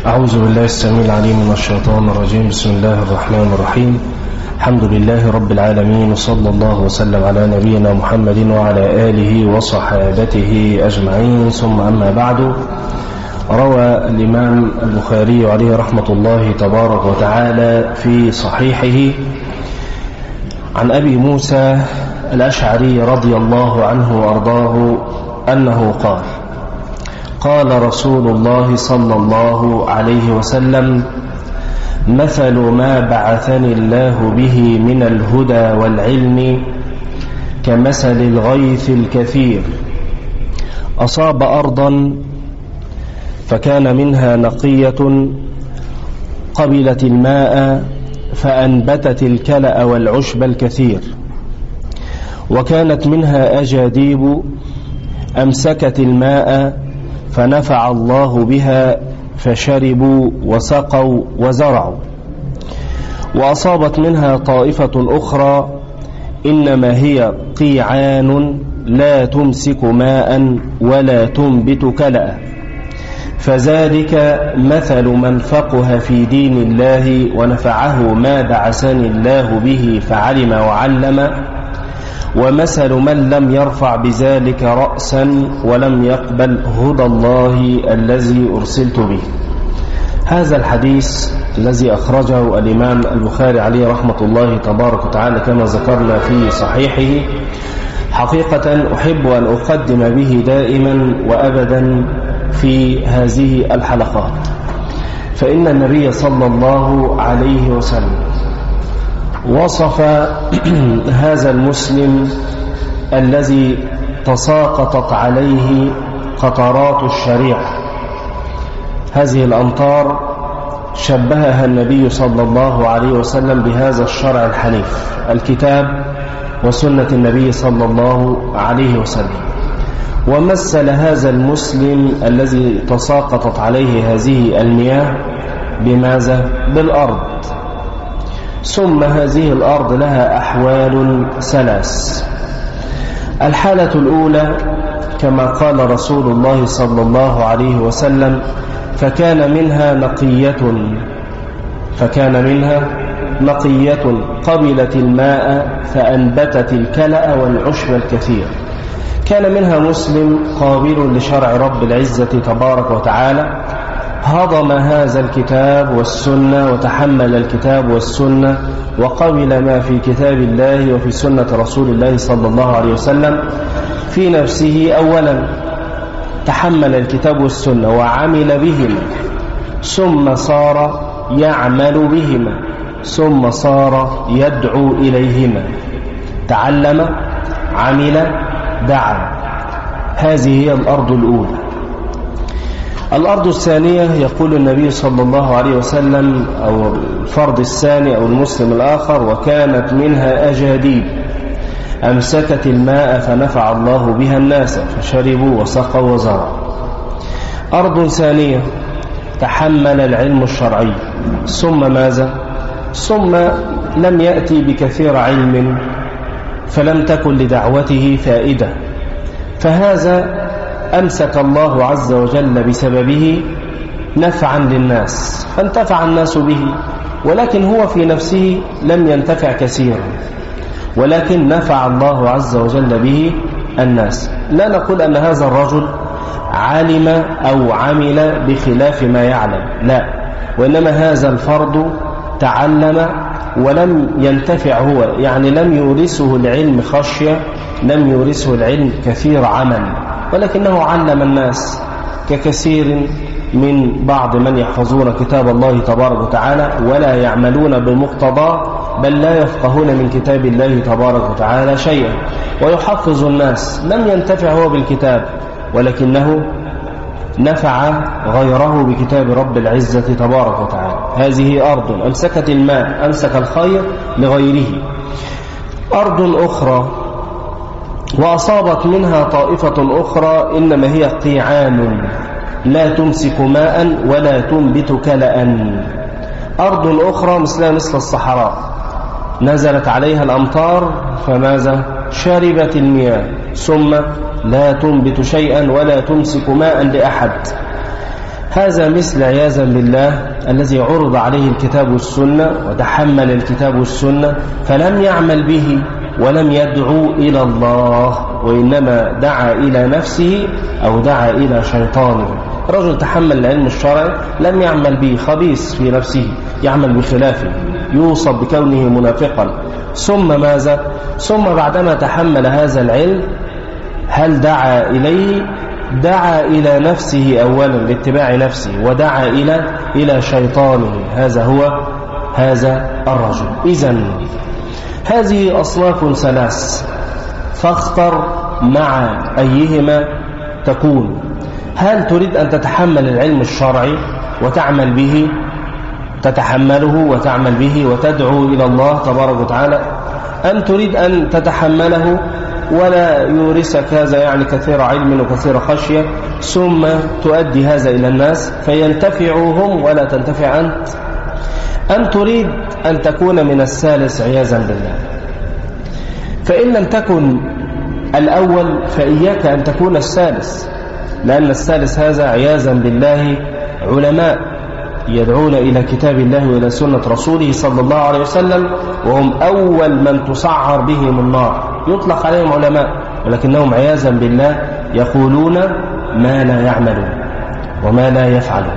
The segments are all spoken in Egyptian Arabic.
أعوذ بالله السميع العليم من الشيطان الرجيم بسم الله الرحمن الرحيم الحمد لله رب العالمين وصلى الله وسلم على نبينا محمد وعلى آله وصحابته أجمعين ثم أما بعد روى الإمام البخاري عليه رحمة الله تبارك وتعالى في صحيحه عن أبي موسى الأشعري رضي الله عنه وأرضاه أنه قال قال رسول الله صلى الله عليه وسلم مثل ما بعثني الله به من الهدى والعلم كمثل الغيث الكثير أصاب أرضا فكان منها نقية قبلت الماء فأنبتت الكلأ والعشب الكثير وكانت منها أجاديب أمسكت الماء فنفع الله بها فشربوا وسقوا وزرعوا وأصابت منها طائفة أخرى إنما هي قيعان لا تمسك ماء ولا تنبت كلأ فذلك مثل من فقه في دين الله ونفعه ما بعثني الله به فعلم وعلم ومثل من لم يرفع بذلك رأسا ولم يقبل هدى الله الذي أرسلت به هذا الحديث الذي أخرجه الإمام البخاري عليه رحمة الله تبارك وتعالى كما ذكرنا في صحيحه حقيقة أحب أن أقدم به دائما وأبدا في هذه الحلقات فإن النبي صلى الله عليه وسلم وصف هذا المسلم الذي تساقطت عليه قطرات الشريعة هذه الأمطار شبهها النبي صلى الله عليه وسلم بهذا الشرع الحنيف الكتاب وسنة النبي صلى الله عليه وسلم ومثل هذا المسلم الذي تساقطت عليه هذه المياه بماذا؟ بالأرض ثم هذه الأرض لها أحوال ثلاث الحالة الأولى كما قال رسول الله صلى الله عليه وسلم فكان منها نقية فكان منها نقية قبلت الماء فأنبتت الكلأ والعشب الكثير كان منها مسلم قابل لشرع رب العزة تبارك وتعالى هضم هذا الكتاب والسنة وتحمل الكتاب والسنة وقبل ما في كتاب الله وفي سنة رسول الله صلى الله عليه وسلم في نفسه أولا تحمل الكتاب والسنة وعمل بهما ثم صار يعمل بهما ثم صار يدعو إليهما تعلم عمل دعا هذه هي الأرض الأولى الأرض الثانية يقول النبي صلى الله عليه وسلم أو الفرد الثاني أو المسلم الآخر وكانت منها أجاديب أمسكت الماء فنفع الله بها الناس فشربوا وسقوا وزرعوا أرض ثانية تحمل العلم الشرعي ثم ماذا ثم لم يأتي بكثير علم فلم تكن لدعوته فائدة فهذا أمسك الله عز وجل بسببه نفعا للناس فانتفع الناس به ولكن هو في نفسه لم ينتفع كثيرا ولكن نفع الله عز وجل به الناس لا نقول أن هذا الرجل علم أو عمل بخلاف ما يعلم لا وإنما هذا الفرد تعلم ولم ينتفع هو يعني لم يورثه العلم خشية لم يورثه العلم كثير عمل ولكنه علم الناس ككثير من بعض من يحفظون كتاب الله تبارك وتعالى ولا يعملون بمقتضى بل لا يفقهون من كتاب الله تبارك وتعالى شيئا ويحفظ الناس لم ينتفع هو بالكتاب ولكنه نفع غيره بكتاب رب العزة تبارك وتعالى هذه أرض أمسكت الماء أمسك الخير لغيره أرض أخرى وأصابت منها طائفة أخرى إنما هي قيعان لا تمسك ماء ولا تنبت كلأ أرض أخرى مثلها مثل الصحراء نزلت عليها الأمطار فماذا شربت المياه ثم لا تنبت شيئا ولا تمسك ماء لأحد هذا مثل عياذا بالله الذي عرض عليه الكتاب والسنة وتحمل الكتاب والسنة فلم يعمل به ولم يدعو إلى الله وإنما دعا إلى نفسه أو دعا إلى شيطانه رجل تحمل العلم الشرعي لم يعمل به خبيث في نفسه يعمل بخلافه يوصف بكونه منافقا ثم ماذا ثم بعدما تحمل هذا العلم هل دعا إليه دعا إلى نفسه أولا لاتباع نفسه ودعا إلى إلى شيطانه هذا هو هذا الرجل إذا هذه أصناف ثلاث فاختر مع أيهما تكون هل تريد أن تتحمل العلم الشرعي وتعمل به تتحمله وتعمل به وتدعو إلى الله تبارك وتعالى أم تريد أن تتحمله ولا يورثك هذا يعني كثير علم وكثير خشية ثم تؤدي هذا إلى الناس فينتفعوا هم ولا تنتفع أنت أم تريد أن تكون من الثالث عياذا بالله فإن لم تكن الأول فإياك أن تكون الثالث لأن الثالث هذا عياذا بالله علماء يدعون إلى كتاب الله وإلى سنة رسوله صلى الله عليه وسلم وهم أول من تسعر بهم النار يطلق عليهم علماء ولكنهم عياذا بالله يقولون ما لا يعملون وما لا يفعلون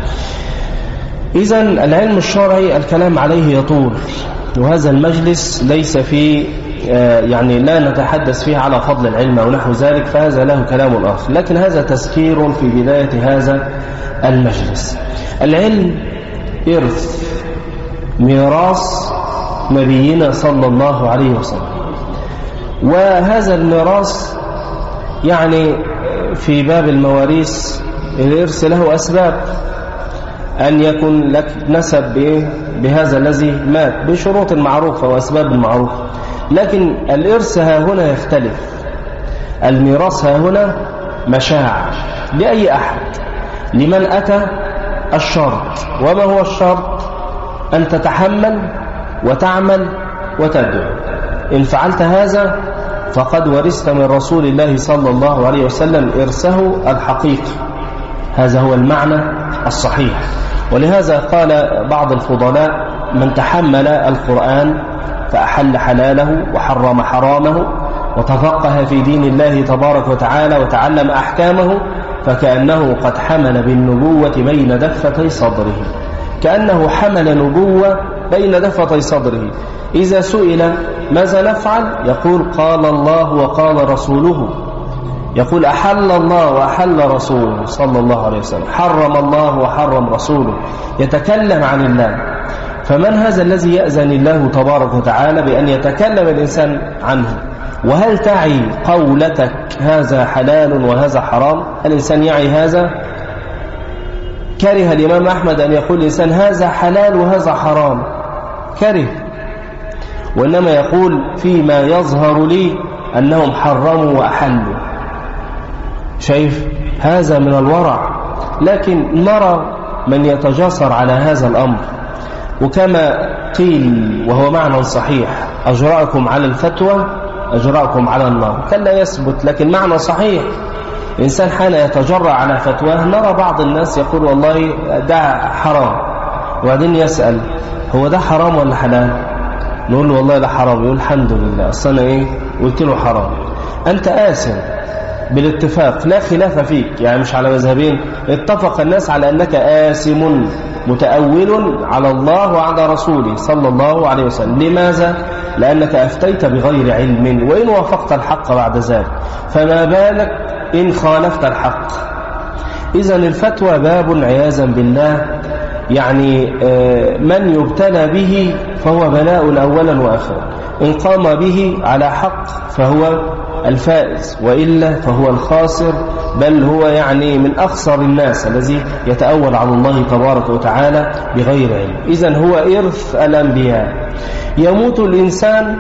إذا العلم الشرعي الكلام عليه يطول وهذا المجلس ليس فيه يعني لا نتحدث فيه على فضل العلم أو نحو ذلك فهذا له كلام آخر لكن هذا تذكير في بداية هذا المجلس العلم إرث ميراث نبينا صلى الله عليه وسلم وهذا الميراث يعني في باب المواريث الإرث له أسباب أن يكون لك نسب بهذا الذي مات بشروط معروفة وأسباب معروفة لكن الإرث ها هنا يختلف الميراث ها هنا مشاع لأي أحد لمن أتى الشرط وما هو الشرط أن تتحمل وتعمل وتدعو إن فعلت هذا فقد ورثت من رسول الله صلى الله عليه وسلم إرثه الحقيقي هذا هو المعنى الصحيح ولهذا قال بعض الفضلاء من تحمل القرآن فأحل حلاله وحرم حرامه وتفقه في دين الله تبارك وتعالى وتعلم أحكامه فكأنه قد حمل بالنبوة بين دفتي صدره كأنه حمل نبوة بين دفتي صدره إذا سئل ماذا نفعل يقول قال الله وقال رسوله يقول أحل الله وأحل رسوله صلى الله عليه وسلم حرم الله وحرم رسوله يتكلم عن الله فمن هذا الذي يأذن الله تبارك وتعالى بأن يتكلم الإنسان عنه وهل تعي قولتك هذا حلال وهذا حرام الإنسان يعي هذا كره الإمام أحمد أن يقول الإنسان هذا حلال وهذا حرام كره وإنما يقول فيما يظهر لي أنهم حرموا وأحلوا شايف هذا من الورع لكن نرى من يتجاسر على هذا الأمر وكما قيل وهو معنى صحيح أجرأكم على الفتوى أجرأكم على النار كان لا يثبت لكن معنى صحيح الإنسان حين يتجرأ على فتواه نرى بعض الناس يقول والله ده حرام وبعدين يسأل هو ده حرام ولا حلال نقول له والله ده حرام يقول الحمد لله أصل أنا إيه قلت له حرام أنت آثم بالاتفاق لا خلاف فيك يعني مش على مذهبين اتفق الناس على أنك آثم متأول على الله وعلى رسوله صلى الله عليه وسلم لماذا؟ لأنك أفتيت بغير علم وإن وافقت الحق بعد ذلك فما بالك إن خالفت الحق إذا الفتوى باب عياذا بالله يعني من يبتلى به فهو بلاء أولا وآخرا إن قام به على حق فهو الفائز وإلا فهو الخاسر بل هو يعني من أخسر الناس الذي يتأول على الله تبارك وتعالى بغير علم إذا هو إرث الأنبياء يموت الإنسان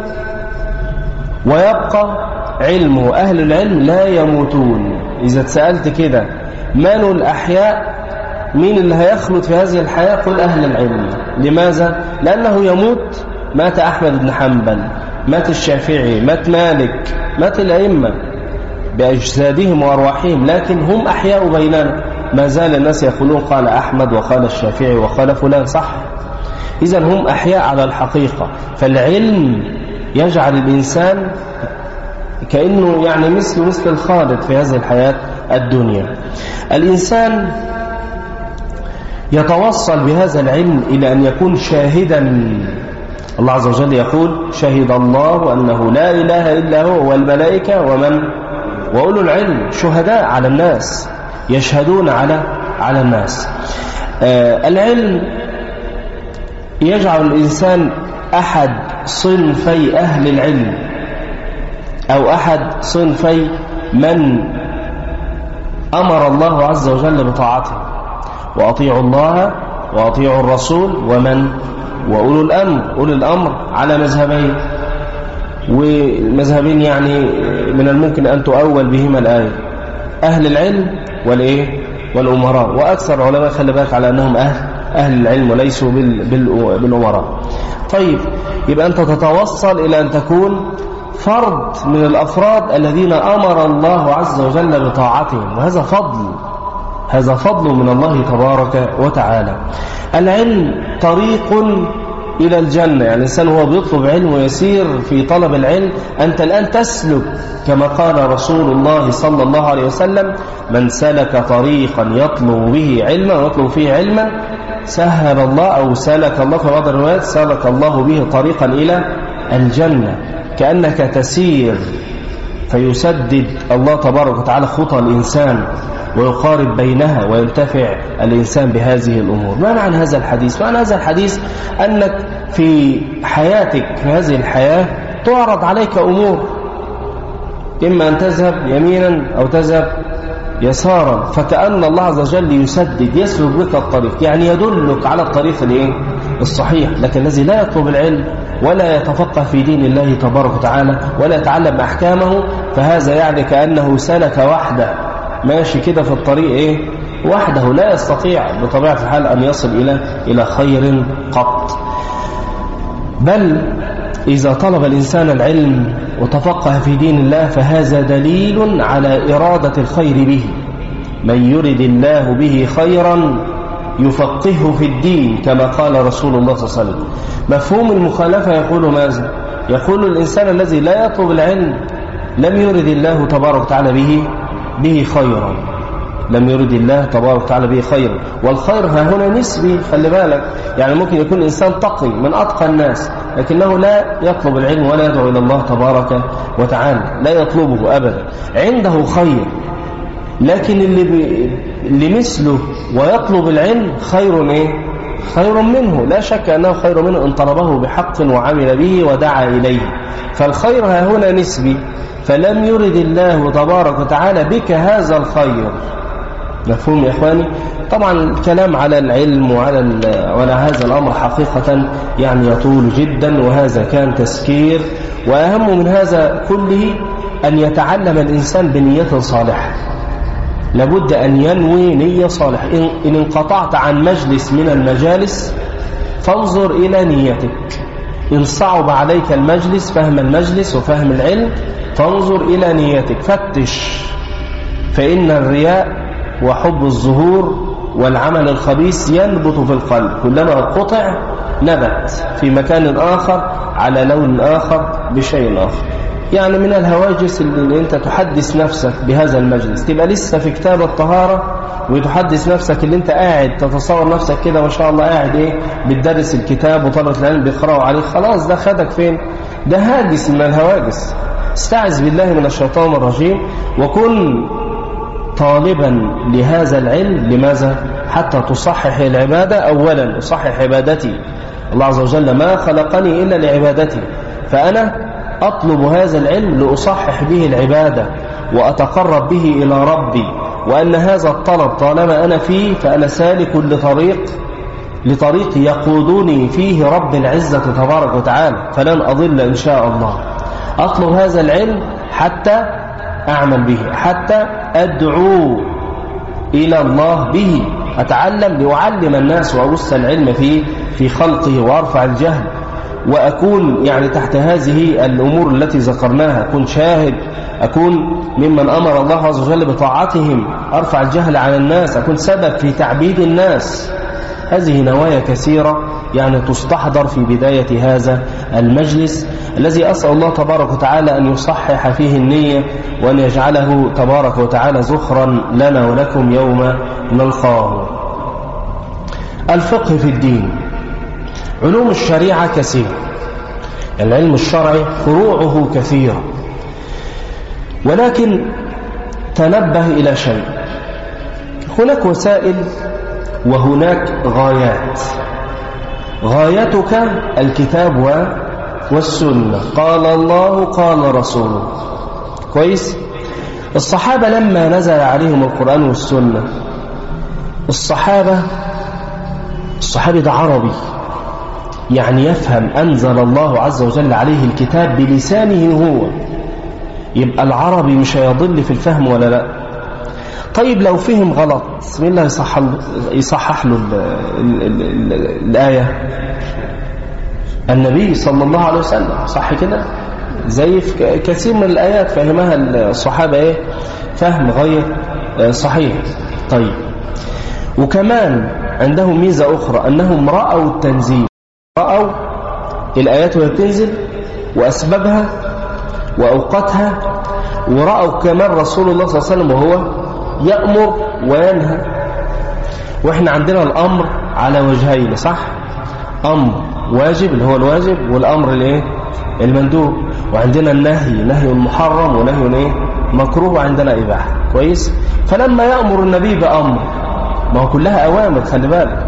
ويبقى علمه أهل العلم لا يموتون إذا تسألت كده من الأحياء مين اللي هيخلد في هذه الحياة قل أهل العلم لماذا؟ لأنه يموت مات أحمد بن حنبل مات الشافعي مات مالك مات الأئمة بأجسادهم وأرواحهم لكن هم أحياء بيننا ما زال الناس يقولون قال أحمد وقال الشافعي وقال فلان صح إذا هم أحياء على الحقيقة فالعلم يجعل الإنسان كأنه يعني مثل مثل الخالد في هذه الحياة الدنيا الإنسان يتوصل بهذا العلم إلى أن يكون شاهدا الله عز وجل يقول شهد الله أنه لا إله إلا هو والملائكة ومن وأولو العلم شهداء على الناس يشهدون على على الناس آه العلم يجعل الإنسان أحد صنفي أهل العلم أو أحد صنفي من أمر الله عز وجل بطاعته وأطيعوا الله وأطيعوا الرسول ومن وأولو الأمر أولو الأمر على مذهبين ومذهبين يعني من الممكن أن تؤول بهما الآية أهل العلم والإيه والأمراء وأكثر العلماء خلي بالك على أنهم أهل أهل العلم وليسوا بالأمراء طيب يبقى أنت تتوصل إلى أن تكون فرد من الأفراد الذين أمر الله عز وجل بطاعتهم وهذا فضل هذا فضل من الله تبارك وتعالى العلم طريق إلى الجنة يعني الإنسان هو بيطلب علم ويسير في طلب العلم أنت الآن تسلك كما قال رسول الله صلى الله عليه وسلم من سلك طريقا يطلب به علما ويطلب فيه علما سهل الله أو سلك الله في بعض الروايات سلك الله به طريقا إلى الجنة كأنك تسير فيسدد الله تبارك وتعالى خطى الإنسان ويقارب بينها وينتفع الإنسان بهذه الأمور ما معنى هذا الحديث؟ معنى هذا الحديث أنك في حياتك في هذه الحياة تعرض عليك أمور إما أن تذهب يمينا أو تذهب يسارا فكأن الله عز وجل يسدد يسلك بك الطريق يعني يدلك على الطريق الايه الصحيح لكن الذي لا يطلب العلم ولا يتفقه في دين الله تبارك وتعالى ولا يتعلم أحكامه فهذا يعني كأنه سلك وحده ماشي كده في الطريق ايه وحده لا يستطيع بطبيعة الحال أن يصل إلى إلى خير قط بل إذا طلب الإنسان العلم وتفقه في دين الله فهذا دليل على إرادة الخير به من يرد الله به خيرا يفقهه في الدين كما قال رسول الله صلى الله عليه وسلم مفهوم المخالفة يقول ماذا يقول الإنسان الذي لا يطلب العلم لم يرد الله تبارك وتعالى به به خيرا لم يرد الله تبارك وتعالى به خيرا والخير ها هنا نسبي خلي بالك يعني ممكن يكون إنسان تقي من أتقى الناس لكنه لا يطلب العلم ولا يدعو إلى الله تبارك وتعالى لا يطلبه أبدا عنده خير لكن اللي, بي... اللي مثله ويطلب العلم خير ايه خير منه لا شك أنه خير منه إن طلبه بحق وعمل به ودعا إليه فالخير ها هنا نسبي فلم يرد الله تبارك وتعالى بك هذا الخير مفهوم يا إخواني طبعا الكلام على العلم وعلى وعلى هذا الأمر حقيقة يعني يطول جدا وهذا كان تسكير وأهم من هذا كله أن يتعلم الإنسان بنية صالحة لابد أن ينوي نية صالحة إن انقطعت عن مجلس من المجالس فانظر إلى نيتك إن صعب عليك المجلس فهم المجلس وفهم العلم فانظر إلى نيتك فتش فإن الرياء وحب الظهور والعمل الخبيث ينبت في القلب كلما قطع نبت في مكان آخر على لون آخر بشيء آخر يعني من الهواجس اللي انت تحدث نفسك بهذا المجلس تبقى لسه في كتاب الطهارة وتحدث نفسك اللي انت قاعد تتصور نفسك كده ما شاء الله قاعد ايه بتدرس الكتاب وطلبة العلم بيقرأوا عليه خلاص ده خدك فين ده هاجس من الهواجس استعذ بالله من الشيطان الرجيم وكن طالبا لهذا العلم لماذا حتى تصحح العبادة أولا أصحح عبادتي الله عز وجل ما خلقني إلا لعبادتي فأنا أطلب هذا العلم لأصحح به العبادة وأتقرب به إلى ربي وأن هذا الطلب طالما أنا فيه فأنا سالك لطريق لطريق يقودني فيه رب العزة تبارك وتعالى فلن أضل إن شاء الله أطلب هذا العلم حتى أعمل به حتى أدعو إلى الله به أتعلم لأعلم الناس وأبث العلم في في خلقه وأرفع الجهل وأكون يعني تحت هذه الأمور التي ذكرناها أكون شاهد أكون ممن أمر الله عز وجل بطاعتهم أرفع الجهل على الناس أكون سبب في تعبيد الناس هذه نوايا كثيرة يعني تستحضر في بداية هذا المجلس الذي أسأل الله تبارك وتعالى أن يصحح فيه النية وأن يجعله تبارك وتعالى زخرا لنا ولكم يوم نلقاه الفقه في الدين علوم الشريعة كثيرة العلم الشرعي فروعه كثيرة ولكن تنبه إلى شيء هناك وسائل وهناك غايات غايتك الكتاب والسنة قال الله قال رسوله كويس الصحابة لما نزل عليهم القرآن والسنة الصحابة الصحابي ده عربي يعني يفهم أنزل الله عز وجل عليه الكتاب بلسانه هو يبقى العربي مش هيضل في الفهم ولا لا طيب لو فهم غلط مين اللي يصحح له, يصحح له ال ال ال ال الآية النبي صلى الله عليه وسلم صح كده زي في كثير من الآيات فهمها الصحابة ايه فهم غير صحيح طيب وكمان عندهم ميزة أخرى أنهم رأوا التنزيل رأوا الآيات وهي بتنزل وأسبابها وأوقاتها ورأوا كمان رسول الله صلى الله عليه وسلم وهو يأمر وينهى وإحنا عندنا الأمر على وجهين صح أمر واجب اللي هو الواجب والأمر الايه المندوب وعندنا النهي نهي محرم ونهي ايه مكروه وعندنا إباحة كويس فلما يأمر النبي بأمر ما هو كلها أوامر خلي بالك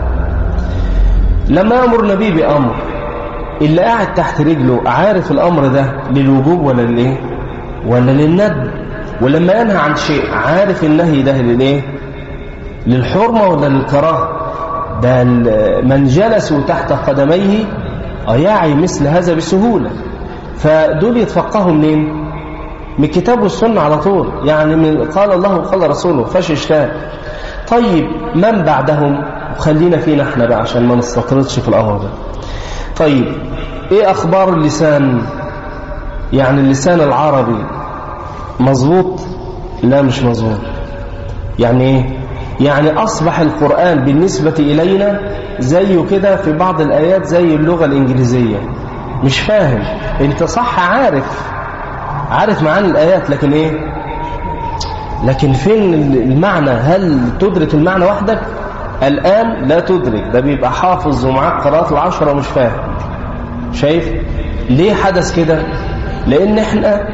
لما يأمر النبي بأمر اللي قاعد تحت رجله عارف الأمر ده للوجوب ولا للإيه ولا للندب ولما ينهى عن شيء عارف النهي ده للإيه للحرمة ولا للكراهة ده من جلسوا تحت قدميه يعي مثل هذا بسهولة فدول يتفقهوا منين من الكتاب والسنة على طول يعني من قال الله وقال رسوله فاش اشتاق طيب من بعدهم وخلينا فينا احنا بقى عشان ما نستطردش في الأمر ده طيب ايه اخبار اللسان يعني اللسان العربي مظبوط لا مش مظبوط يعني ايه يعني اصبح القرآن بالنسبة الينا زيه كده في بعض الايات زي اللغة الانجليزية مش فاهم انت صح عارف عارف معاني الايات لكن ايه لكن فين المعنى هل تدرك المعنى وحدك الآن لا تدرك ده بيبقى حافظ ومعاك قراءات العشرة ومش فاهم شايف ليه حدث كده لأن احنا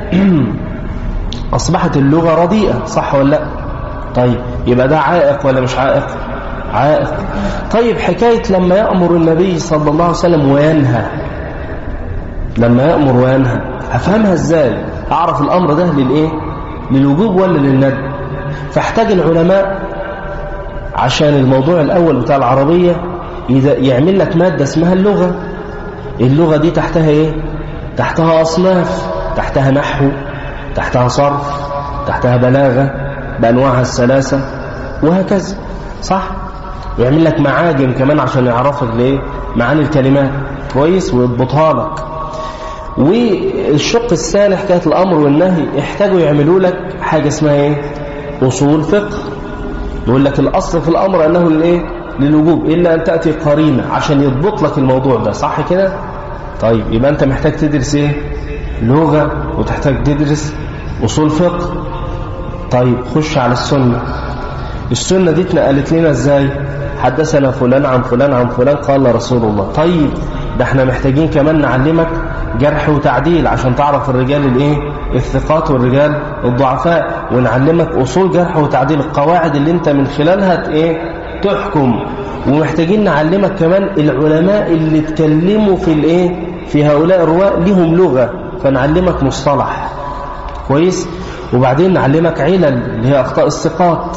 أصبحت اللغة رديئة صح ولا لا طيب يبقى ده عائق ولا مش عائق عائق طيب حكاية لما يأمر النبي صلى الله عليه وسلم وينهى لما يأمر وينهى هفهمها ازاي أعرف الأمر ده للإيه للوجوب ولا للندب فاحتاج العلماء عشان الموضوع الأول بتاع العربية يعمل لك مادة اسمها اللغة اللغة دي تحتها ايه تحتها أصناف تحتها نحو تحتها صرف تحتها بلاغة بأنواعها الثلاثة وهكذا صح ويعمل لك معاجم كمان عشان يعرفك ليه معاني الكلمات كويس ويضبطها لك والشق الثاني حكاية الأمر والنهي يحتاجوا يعملوا لك حاجة اسمها ايه أصول فقه يقول لك الأصل في الأمر أنه للإيه؟ للوجوب إلا أن تأتي قرينة عشان يضبط لك الموضوع ده صح كده طيب يبقى أنت محتاج تدرس إيه لغة وتحتاج تدرس أصول فقه طيب خش على السنة السنة دي اتنقلت لنا إزاي حدثنا فلان عن فلان عن فلان قال رسول الله طيب ده احنا محتاجين كمان نعلمك جرح وتعديل عشان تعرف الرجال الايه الثقات والرجال الضعفاء ونعلمك اصول جرح وتعديل القواعد اللي انت من خلالها ايه تحكم ومحتاجين نعلمك كمان العلماء اللي اتكلموا في الايه في هؤلاء الرواة لهم لغة فنعلمك مصطلح كويس وبعدين نعلمك علل اللي هي اخطاء الثقات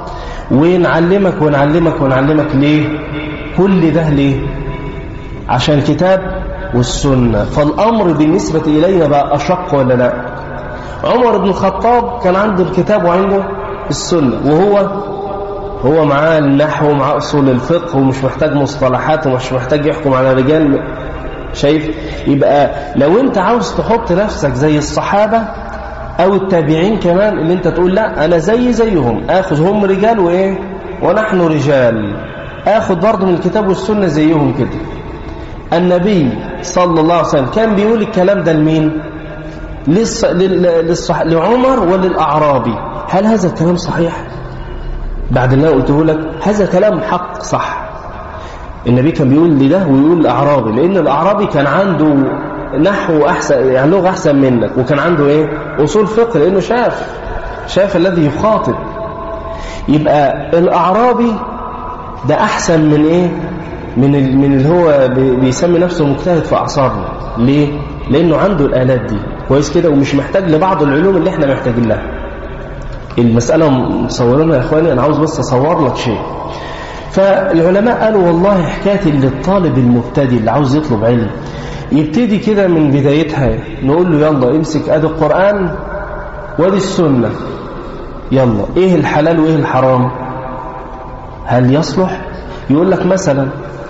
ونعلمك ونعلمك ونعلمك ليه كل ده ليه عشان الكتاب والسنة فالأمر بالنسبة إلينا بقى أشق ولا لا عمر بن الخطاب كان عنده الكتاب وعنده السنة وهو هو معاه النحو ومعاه أصول الفقه ومش محتاج مصطلحات ومش محتاج يحكم على رجال شايف يبقى لو انت عاوز تحط نفسك زي الصحابة او التابعين كمان اللي انت تقول لا انا زي زيهم اخذ هم رجال وايه ونحن رجال اخذ برضه من الكتاب والسنة زيهم كده النبي صلى الله عليه وسلم كان بيقول الكلام ده لمين للص... لل... للصح... لعمر وللأعرابي هل هذا الكلام صحيح بعد اللي أنا قلته لك هذا كلام حق صح النبي كان بيقول لده ويقول الأعرابي لأن الأعرابي كان عنده نحو أحسن يعني لغة أحسن منك وكان عنده إيه أصول فقه لأنه شاف شاف الذي يخاطب يبقى الأعرابي ده أحسن من إيه من ال... من اللي هو بيسمي نفسه مجتهد في أعصابنا ليه لأنه عنده الآلات دي كويس كده ومش محتاج لبعض العلوم اللي احنا محتاجين لها المسألة مصورينها يا إخواني أنا عاوز بس أصور لك شيء فالعلماء قالوا والله حكاية للطالب المبتدئ اللي عاوز يطلب علم يبتدي كده من بدايتها نقول له يلا امسك ادي القرآن وادي السنة يلا ايه الحلال وايه الحرام هل يصلح يقول لك مثلا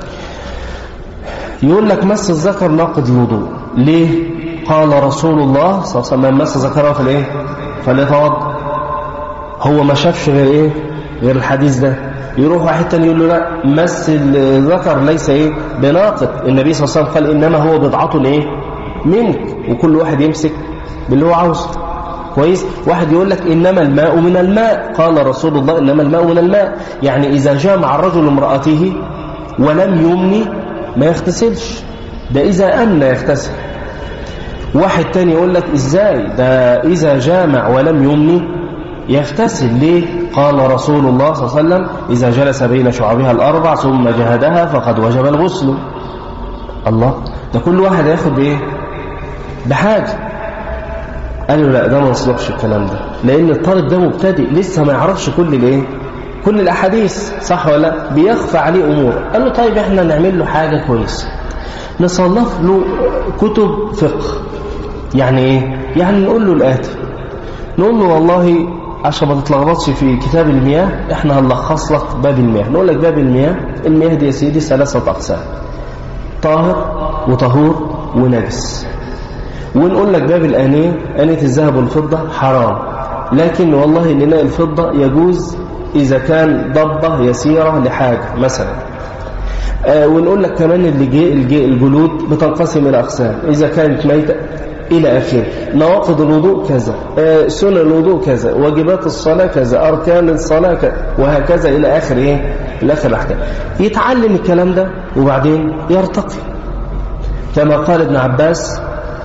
يقول لك مس الذكر ناقض الوضوء ليه قال رسول الله صلى الله عليه وسلم مس ذكره في الايه فليتوضا هو ما شافش غير ايه غير الحديث ده يروح واحد تاني يقول له لا مس الذكر ليس ايه بناقض النبي صلى الله عليه وسلم قال انما هو بضعه ايه منك وكل واحد يمسك باللي هو عاوزه كويس واحد يقول لك انما الماء من الماء قال رسول الله انما الماء من الماء يعني اذا جامع الرجل امراته ولم يمني ما يغتسلش ده اذا امن يغتسل واحد تاني يقول لك ازاي ده اذا جامع ولم يمني يغتسل ليه قال رسول الله صلى الله عليه وسلم إذا جلس بين شعبها الأربع ثم جهدها فقد وجب الغسل الله ده كل واحد ياخد ايه بحاجة قالوا لا ده ما يصلحش الكلام ده لأن الطالب ده مبتدئ لسه ما يعرفش كل الايه كل الأحاديث صح ولا لا بيخفى عليه أمور قال له طيب احنا نعمل له حاجة كويسة نصنف له كتب فقه يعني ايه يعني نقول له الآتي نقول له والله عشان ما تتلخبطش في كتاب المياه احنا هنلخص لك باب المياه نقول لك باب المياه المياه دي يا سيدي ثلاثة أقسام طاهر وطهور ونجس ونقول لك باب الآنية آنية الذهب والفضة حرام لكن والله إننا الفضة يجوز إذا كان ضبة يسيرة لحاجة مثلا آه ونقول لك كمان اللي الجلود بتنقسم إلى أقسام إذا كانت ميتة إلى آخره نواقض الوضوء كذا آه سنن الوضوء كذا واجبات الصلاة كذا أركان الصلاة كذا وهكذا إلى آخر إيه إلى آخر الأحكام يتعلم الكلام ده وبعدين يرتقي كما قال ابن عباس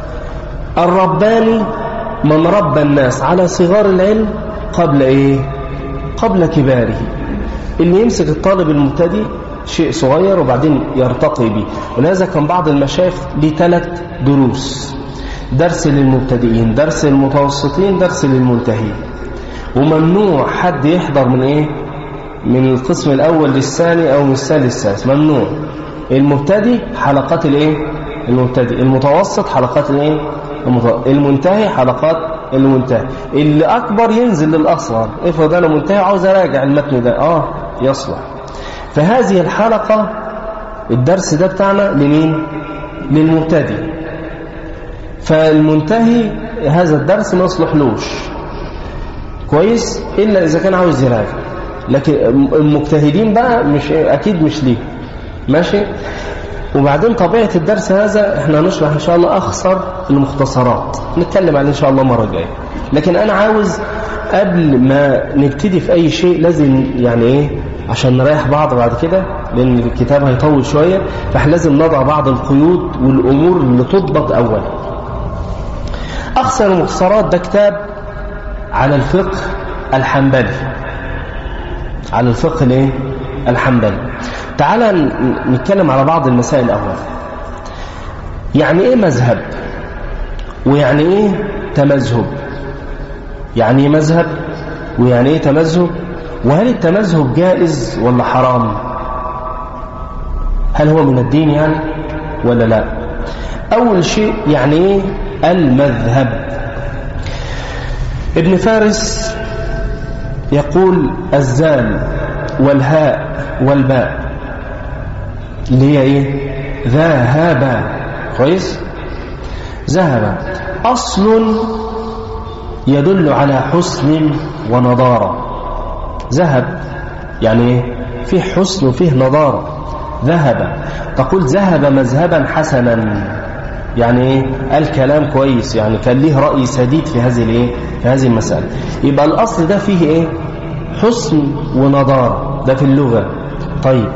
الرباني من ربى الناس على صغار العلم قبل إيه قبل كباره اللي يمسك الطالب المبتدئ شيء صغير وبعدين يرتقي به ولهذا كان بعض المشايخ ليه ثلاث دروس درس للمبتدئين درس للمتوسطين درس للمنتهين وممنوع حد يحضر من ايه من القسم الاول للثاني او من الثاني للسادس ممنوع المبتدئ حلقات الايه المبتدئ المتوسط حلقات الايه المنتهي حلقات المنتهي اللي اكبر ينزل للاصغر افرض انا منتهي عاوز اراجع المتن ده اه يصلح فهذه الحلقه الدرس ده بتاعنا لمين للمبتدئ فالمنتهي هذا الدرس ما يصلحلوش كويس إلا إذا كان عاوز يراجع لكن المجتهدين بقى مش أكيد مش ليه ماشي وبعدين طبيعة الدرس هذا احنا هنشرح ان شاء الله اخسر المختصرات نتكلم عليه ان شاء الله مرة جاية لكن انا عاوز قبل ما نبتدي في اي شيء لازم يعني ايه عشان نريح بعض بعد كده لان الكتاب هيطول شوية فاحنا لازم نضع بعض القيود والامور اللي تضبط اولا أخسر المختصرات ده كتاب على الفقه الحنبلي على الفقه الايه الحنبلي تعال نتكلم على بعض المسائل الأول يعني ايه مذهب ويعني ايه تمذهب يعني ايه مذهب ويعني ايه تمذهب وهل التمذهب جائز ولا حرام هل هو من الدين يعني ولا لا أول شيء يعني ايه المذهب ابن فارس يقول الزال والهاء والباء اللي هي ايه ذهب كويس ذهب أصل يدل على حسن ونضارة ذهب يعني فيه حسن وفيه نضارة ذهب تقول ذهب مذهبا حسنا يعني ايه قال كلام كويس يعني كان ليه رأي سديد في هذه الايه في هذه المسألة يبقى الأصل ده فيه ايه حسن ونضارة ده في اللغة طيب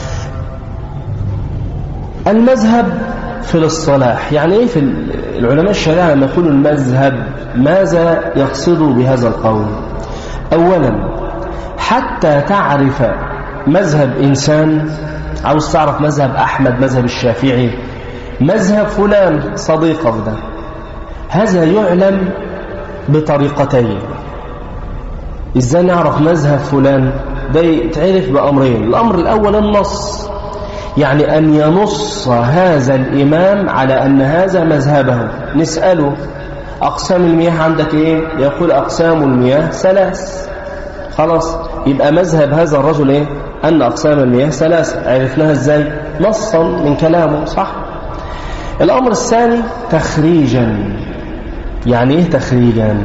المذهب في الصلاح يعني ايه في العلماء الشريعة لما يقولوا المذهب ماذا يقصدوا بهذا القول اولا حتى تعرف مذهب انسان عاوز تعرف مذهب احمد مذهب الشافعي مذهب فلان صديقك ده هذا يعلم بطريقتين ازاي نعرف مذهب فلان ده يتعرف بأمرين الأمر الأول النص يعني أن ينص هذا الإمام على أن هذا مذهبه نسأله أقسام المياه عندك إيه يقول أقسام المياه ثلاث خلاص يبقى مذهب هذا الرجل إيه أن أقسام المياه ثلاث عرفناها إزاي نصا من كلامه صح الأمر الثاني تخريجا يعني إيه تخريجا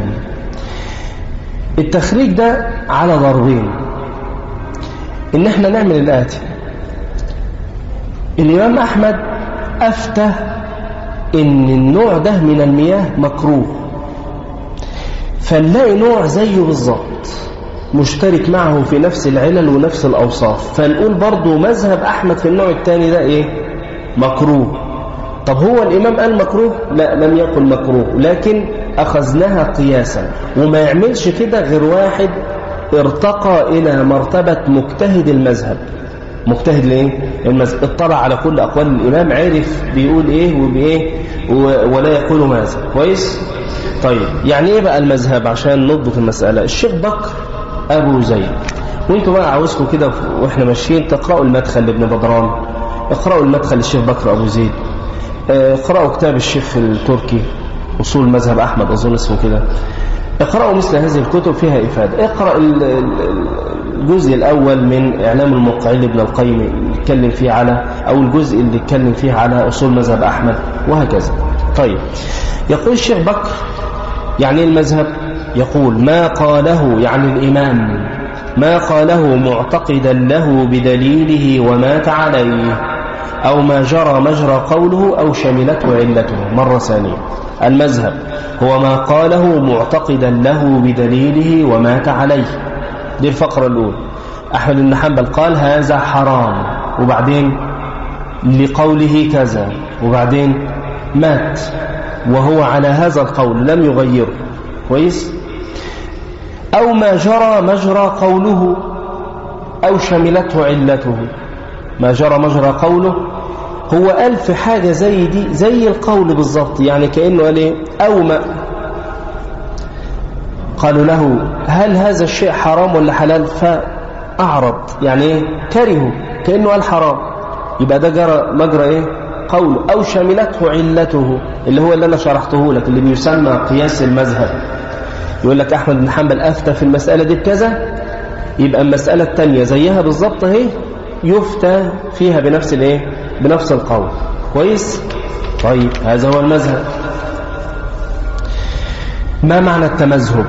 التخريج ده على ضربين إن إحنا نعمل الآتي الإمام أحمد أفتى إن النوع ده من المياه مكروه فنلاقي نوع زيه بالظبط مشترك معه في نفس العلل ونفس الأوصاف فنقول برضو مذهب أحمد في النوع الثاني ده إيه مكروه طب هو الإمام قال مكروه لا لم يقل مكروه لكن أخذناها قياسا وما يعملش كده غير واحد ارتقى إلى مرتبة مجتهد المذهب مجتهد ليه المذهب اطلع على كل أقوال الإمام عرف بيقول إيه وبإيه ولا يقول ماذا كويس طيب يعني إيه بقى المذهب عشان نضبط المسألة الشيخ بكر أبو زيد وانتوا بقى عاوزكم كده واحنا ماشيين تقرأوا المدخل لابن بدران اقرأوا المدخل للشيخ بكر أبو زيد اقرأوا كتاب الشيخ التركي أصول مذهب أحمد أظن اسمه كده اقرأوا مثل هذه الكتب فيها إفادة اقرأ الجزء الأول من إعلام الموقعين لابن القيم اللي اتكلم فيه على أو الجزء اللي اتكلم فيه على أصول مذهب أحمد وهكذا طيب يقول الشيخ بكر يعني المذهب يقول ما قاله يعني الإمام ما قاله معتقدا له بدليله ومات عليه أو ما جرى مجرى قوله أو شملته علته مرة ثانية المذهب هو ما قاله معتقدا له بدليله ومات عليه دي الفقرة الأولى أحمد بن حنبل قال هذا حرام وبعدين لقوله كذا وبعدين مات وهو على هذا القول لم يغيره كويس أو ما جرى مجرى قوله أو شملته علته ما جرى مجرى قوله هو قال في حاجة زي دي زي القول بالظبط يعني كأنه قال ايه أو ما قالوا له هل هذا الشيء حرام ولا حلال فأعرض يعني ايه كرهه كأنه قال حرام يبقى ده جرى مجرى ايه قوله أو شملته علته اللي هو اللي أنا شرحته لك اللي بيسمى قياس المذهب يقول لك أحمد بن حنبل أفتى في المسألة دي بكذا يبقى المسألة التانية زيها بالظبط اهي يفتى فيها بنفس الايه بنفس القول كويس طيب هذا هو المذهب ما معنى التمذهب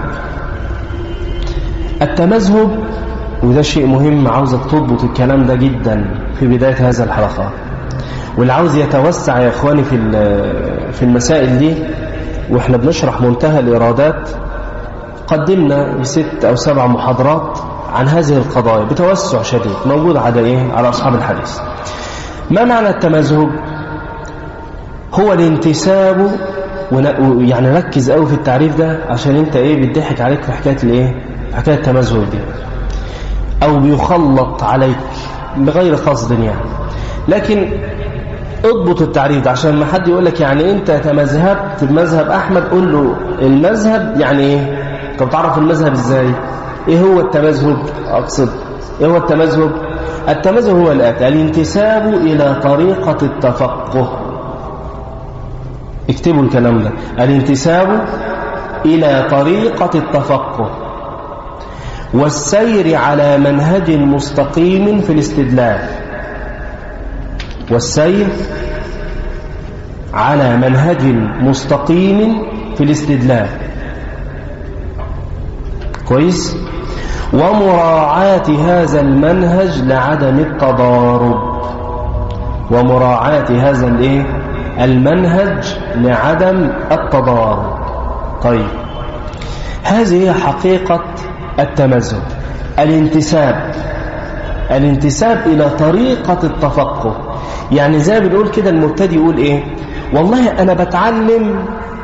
التمذهب وده شيء مهم عاوزك تضبط الكلام ده جدا في بداية هذا الحلقة واللي عاوز يتوسع يا اخواني في في المسائل دي واحنا بنشرح منتهى الإرادات قدمنا ست أو سبع محاضرات عن هذه القضايا بتوسع شديد موجود على إيه؟ على أصحاب الحديث ما معنى التمذهب هو الانتساب يعني ركز قوي في التعريف ده عشان انت ايه بيضحك عليك في حكايه الايه في حكايه التمذهب دي او بيخلط عليك بغير قصد يعني لكن اضبط التعريف ده عشان ما حد يقول لك يعني انت تمذهبت بمذهب احمد قول له المذهب يعني ايه انت بتعرف المذهب ازاي ايه هو التمذهب اقصد ايه هو التمذهب التمذهب هو الاتي الانتساب الى طريقه التفقه اكتبوا الكلام ده الانتساب الى طريقه التفقه والسير على منهج مستقيم في الاستدلال والسير على منهج مستقيم في الاستدلال كويس ومراعاة هذا المنهج لعدم التضارب ومراعاة هذا الايه المنهج لعدم التضارب طيب هذه هي حقيقة التمزق الانتساب الانتساب إلى طريقة التفقه يعني زي ما بنقول كده المبتدئ يقول ايه والله انا بتعلم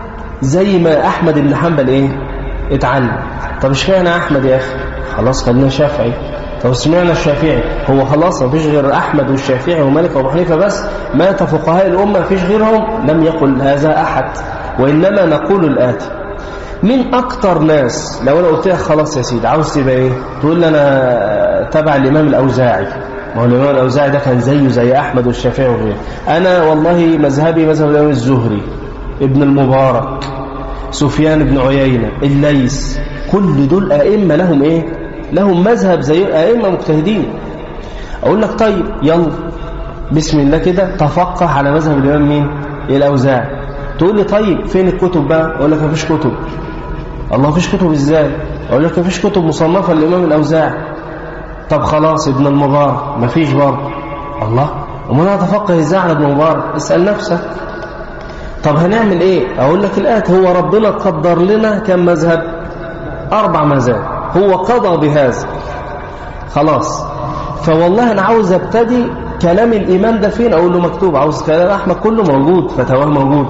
زي ما احمد بن حنبل ايه اتعلم طب اشمعنى احمد يا اخي خلاص خلينا شافعي طب اشمعنى الشافعي هو خلاص ما فيش غير احمد والشافعي ومالك وابو حنيفه بس مات فقهاء الامه ما فيش غيرهم لم يقل هذا احد وانما نقول الاتي مين اكتر ناس لو انا قلت لك خلاص يا سيدي عاوز تبقى ايه تقول لي انا تبع الامام الاوزاعي ما هو الامام الاوزاعي ده كان زيه زي احمد والشافعي وغيره انا والله مذهبي مذهب الامام الزهري ابن المبارك سفيان بن عيينة الليث كل دول ائمه لهم ايه لهم مذهب زي ائمه مجتهدين اقول لك طيب يلا بسم الله كده تفقه على مذهب الامام مين الاوزاعي تقول لي طيب فين الكتب بقى اقول لك مفيش كتب الله مفيش كتب ازاي اقول لك مفيش كتب مصنفه للامام الاوزاعي طب خلاص ابن المبارك مفيش برضه الله امال انا اتفقه ازاي على ابن المبارك اسال نفسك طب هنعمل ايه اقول لك الات هو ربنا قدر لنا كم مذهب اربع مذاهب هو قضى بهذا خلاص فوالله انا عاوز ابتدي كلام الامام ده فين اقول له مكتوب عاوز كلام احمد كله موجود فتواه موجود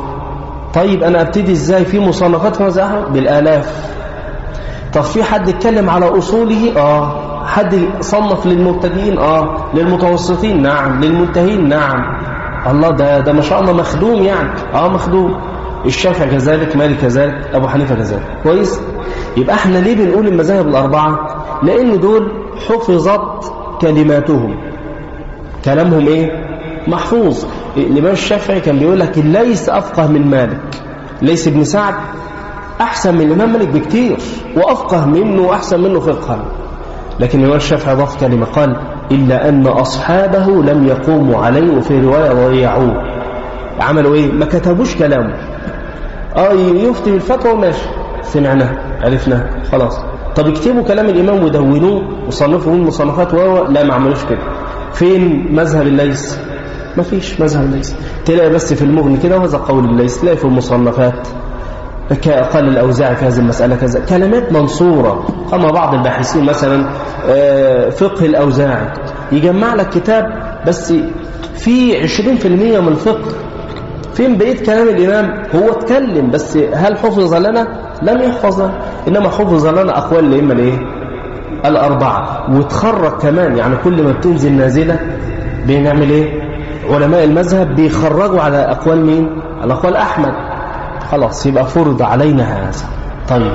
طيب انا ابتدي ازاي في مصنفات في مذهب احمد بالالاف طب في حد اتكلم على اصوله اه حد صنف للمبتدئين اه للمتوسطين نعم للمنتهين نعم الله ده ده ما شاء الله مخدوم يعني اه مخدوم الشافعي كذلك مالك كذلك ابو حنيفه كذلك كويس يبقى احنا ليه بنقول المذاهب الاربعه لان دول حفظت كلماتهم كلامهم ايه محفوظ الامام الشافعي كان بيقول لك ليس افقه من مالك ليس ابن سعد احسن من الامام مالك بكتير وافقه منه واحسن منه فقها لكن الإمام الشافعي ضاف كلمة قال إلا أن أصحابه لم يقوموا عليه وفي رواية ضيعوه عملوا إيه ما كتبوش كلامه آه يفتي بالفتوى وماشي سمعناه عرفناه خلاص طب اكتبوا كلام الإمام ودونوه وصنفوا من مصنفات وهو لا ما عملوش كده فين مذهب الليث ما فيش مذهب الليث تلاقي بس في المغني كده وهذا قول الليث تلاقي في المصنفات قال الأوزاعي في هذه المسألة كذا كلمات منصورة أما بعض الباحثين مثلا فقه الأوزاعي يجمع لك كتاب بس في 20% من الفقه فين بقيت كلام الإمام هو اتكلم بس هل حفظ لنا لم يحفظ لنا إنما حفظ لنا أقوال الأئمة الإيه الأربعة وتخرج كمان يعني كل ما بتنزل نازلة بنعمل إيه علماء المذهب بيخرجوا على أقوال مين على أقوال أحمد خلاص يبقى فرض علينا هذا طيب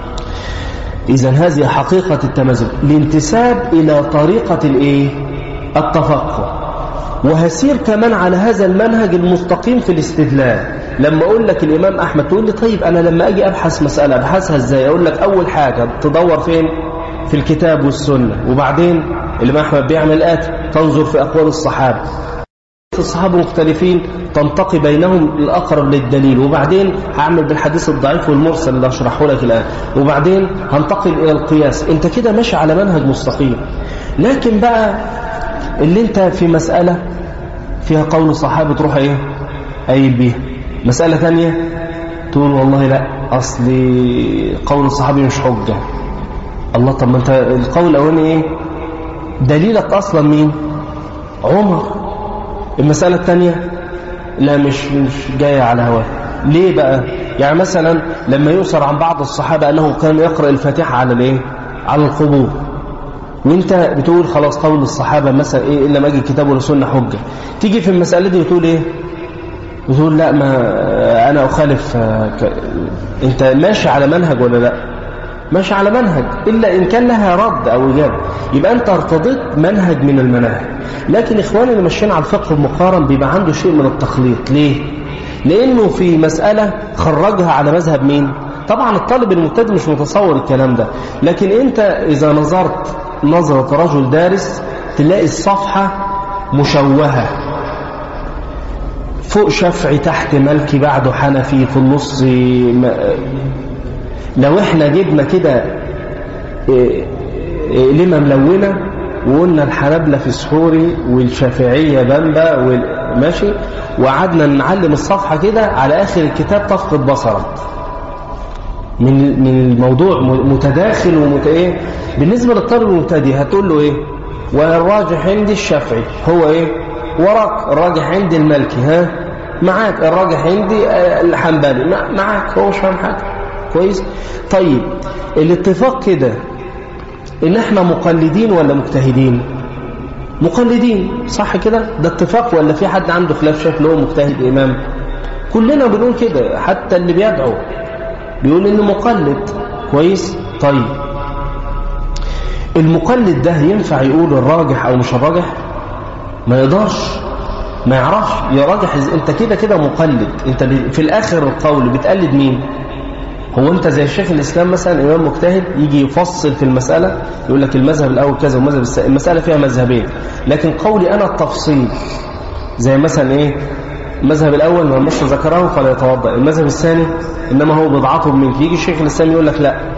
إذا هذه حقيقة التمزق الانتساب إلى طريقة الإيه؟ التفقه وهسير كمان على هذا المنهج المستقيم في الاستدلال لما أقول لك الإمام أحمد تقول لي طيب أنا لما أجي أبحث مسألة أبحثها إزاي أقول لك أول حاجة تدور فين في الكتاب والسنة وبعدين الإمام أحمد بيعمل آتي تنظر في أقوال الصحابة الصحابة مختلفين تنتقي بينهم الأقرب للدليل وبعدين هعمل بالحديث الضعيف والمرسل اللي هشرحه لك الآن وبعدين هنتقل إلى القياس أنت كده ماشي على منهج مستقيم لكن بقى اللي أنت في مسألة فيها قول الصحابة تروح إيه أي بيها مسألة ثانية تقول والله لا أصل قول الصحابي مش حجة الله طب ما أنت القول الأولاني إيه دليلك أصلا مين عمر المسألة الثانية لا مش مش جاية على هواه ليه بقى يعني مثلا لما يؤثر عن بعض الصحابة أنه كان يقرأ الفاتحة على الايه على القبور وانت بتقول خلاص قول الصحابة مثلا ايه إلا ما اجي الكتاب ولا سنة حجة تيجي في المسألة دي وتقول ايه وتقول لا ما أنا أخالف ك... انت ماشي على منهج ولا لا ماشي على منهج إلا إن كان لها رد أو إجابة يبقى أنت ارتضيت منهج من المناهج لكن إخواني اللي ماشيين على الفقه المقارن بيبقى عنده شيء من التخليط ليه؟ لأنه في مسألة خرجها على مذهب مين؟ طبعا الطالب المبتدئ مش متصور الكلام ده لكن أنت إذا نظرت نظرة رجل دارس تلاقي الصفحة مشوهة فوق شافعي تحت مالكي بعده حنفي في النص لو احنا جبنا كده لما ملونة وقلنا الحنابلة في سحوري والشافعية بامبا ماشي وقعدنا نعلم الصفحة كده على آخر الكتاب تفقد بصرك من من الموضوع متداخل ومت ايه بالنسبة للطالب المبتدئ هتقول له ايه والراجح عندي الشافعي هو ايه وراك الراجح عندي المالكي ها معاك الراجح عندي الحنبلي معاك هو مش فاهم حاجة كويس طيب الاتفاق كده ان احنا مقلدين ولا مجتهدين مقلدين صح كده ده اتفاق ولا في حد عنده خلاف شايف له مجتهد امام كلنا بنقول كده حتى اللي بيدعو بيقول انه مقلد كويس طيب المقلد ده ينفع يقول الراجح او مش الراجح ما يقدرش ما يعرفش يا راجح انت كده كده مقلد انت في الاخر القول بتقلد مين هو انت زي الشيخ الاسلام مثلا امام مجتهد يجي يفصل في المسألة يقول لك المذهب الاول كذا والمذهب المسألة فيها مذهبين لكن قولي انا التفصيل زي مثلا ايه المذهب الاول من مس ذكره فلا يتوضا المذهب الثاني انما هو بضعته منك يجي الشيخ الاسلام يقول لك لا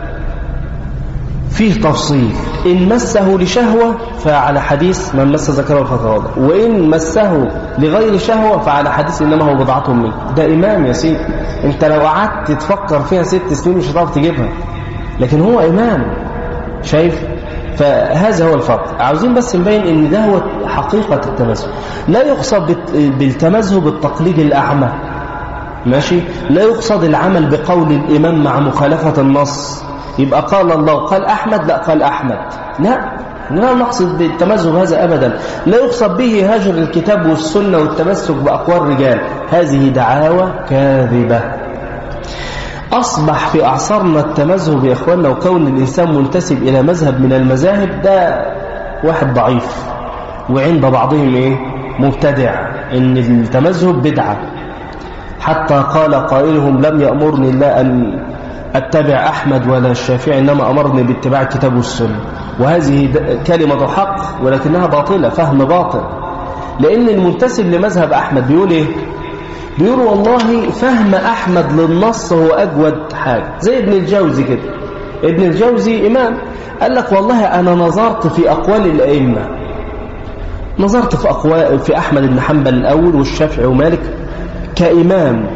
فيه تفصيل إن مسه لشهوة فعلى حديث من مس ذكره فتوضا وإن مسه لغير شهوة فعلى حديث إنما هو بضعة منك ده إمام يا سيدي أنت لو قعدت تفكر فيها ست سنين مش هتعرف تجيبها لكن هو إمام شايف فهذا هو الفرق عاوزين بس نبين ان ده هو حقيقة التمذهب لا يقصد بالتمذهب التقليد الأعمى ماشي لا يقصد العمل بقول الإمام مع مخالفة النص يبقى قال الله قال أحمد لا قال أحمد لا لا نقصد بالتمذهب هذا أبدا لا يقصد به هجر الكتاب والسنة والتمسك بأقوال الرجال هذه دعاوى كاذبة أصبح في أعصارنا التمذهب يا إخواننا وكون الإنسان منتسب إلى مذهب من المذاهب ده واحد ضعيف وعند بعضهم إيه مبتدع إن التمذهب بدعة حتى قال قائلهم لم يأمرني الله أن أتبع أحمد ولا الشافعي إنما أمرني باتباع الكتاب والسنة وهذه كلمة حق ولكنها باطلة فهم باطل لأن المنتسب لمذهب أحمد بيقول إيه بيقول والله فهم أحمد للنص هو أجود حاجة زي ابن الجوزي كده ابن الجوزي إمام قال لك والله أنا نظرت في أقوال الأئمة نظرت في, أقوال في أحمد بن حنبل الأول والشافعي ومالك كإمام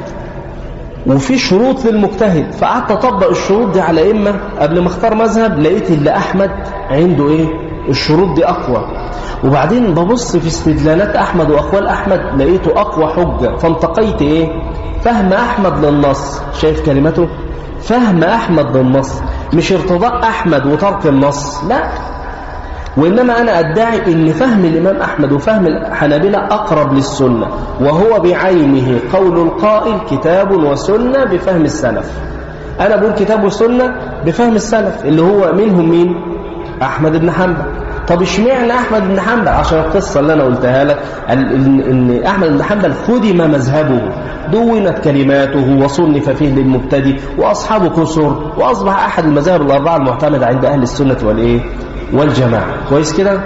وفي شروط للمجتهد فقعدت اطبق الشروط دي على ائمه قبل ما اختار مذهب لقيت اللي احمد عنده ايه الشروط دي اقوى وبعدين ببص في استدلالات احمد واقوال احمد لقيته اقوى حجه فانتقيت ايه فهم احمد للنص شايف كلمته فهم احمد للنص مش ارتضاء احمد وترك النص لا وإنما أنا أدعي أن فهم الإمام أحمد وفهم الحنابلة أقرب للسنة وهو بعينه قول القائل كتاب وسنة بفهم السلف أنا بقول كتاب وسنة بفهم السلف اللي هو منهم مين أحمد بن حنبل طب اشمعنى أحمد بن حنبل عشان القصة اللي أنا قلتها لك إن أحمد بن حنبل خدم مذهبه دونت كلماته وصنف فيه للمبتدئ وأصحابه كسر وأصبح أحد المذاهب الأربعة المعتمدة عند أهل السنة والإيه والجماعة كويس كده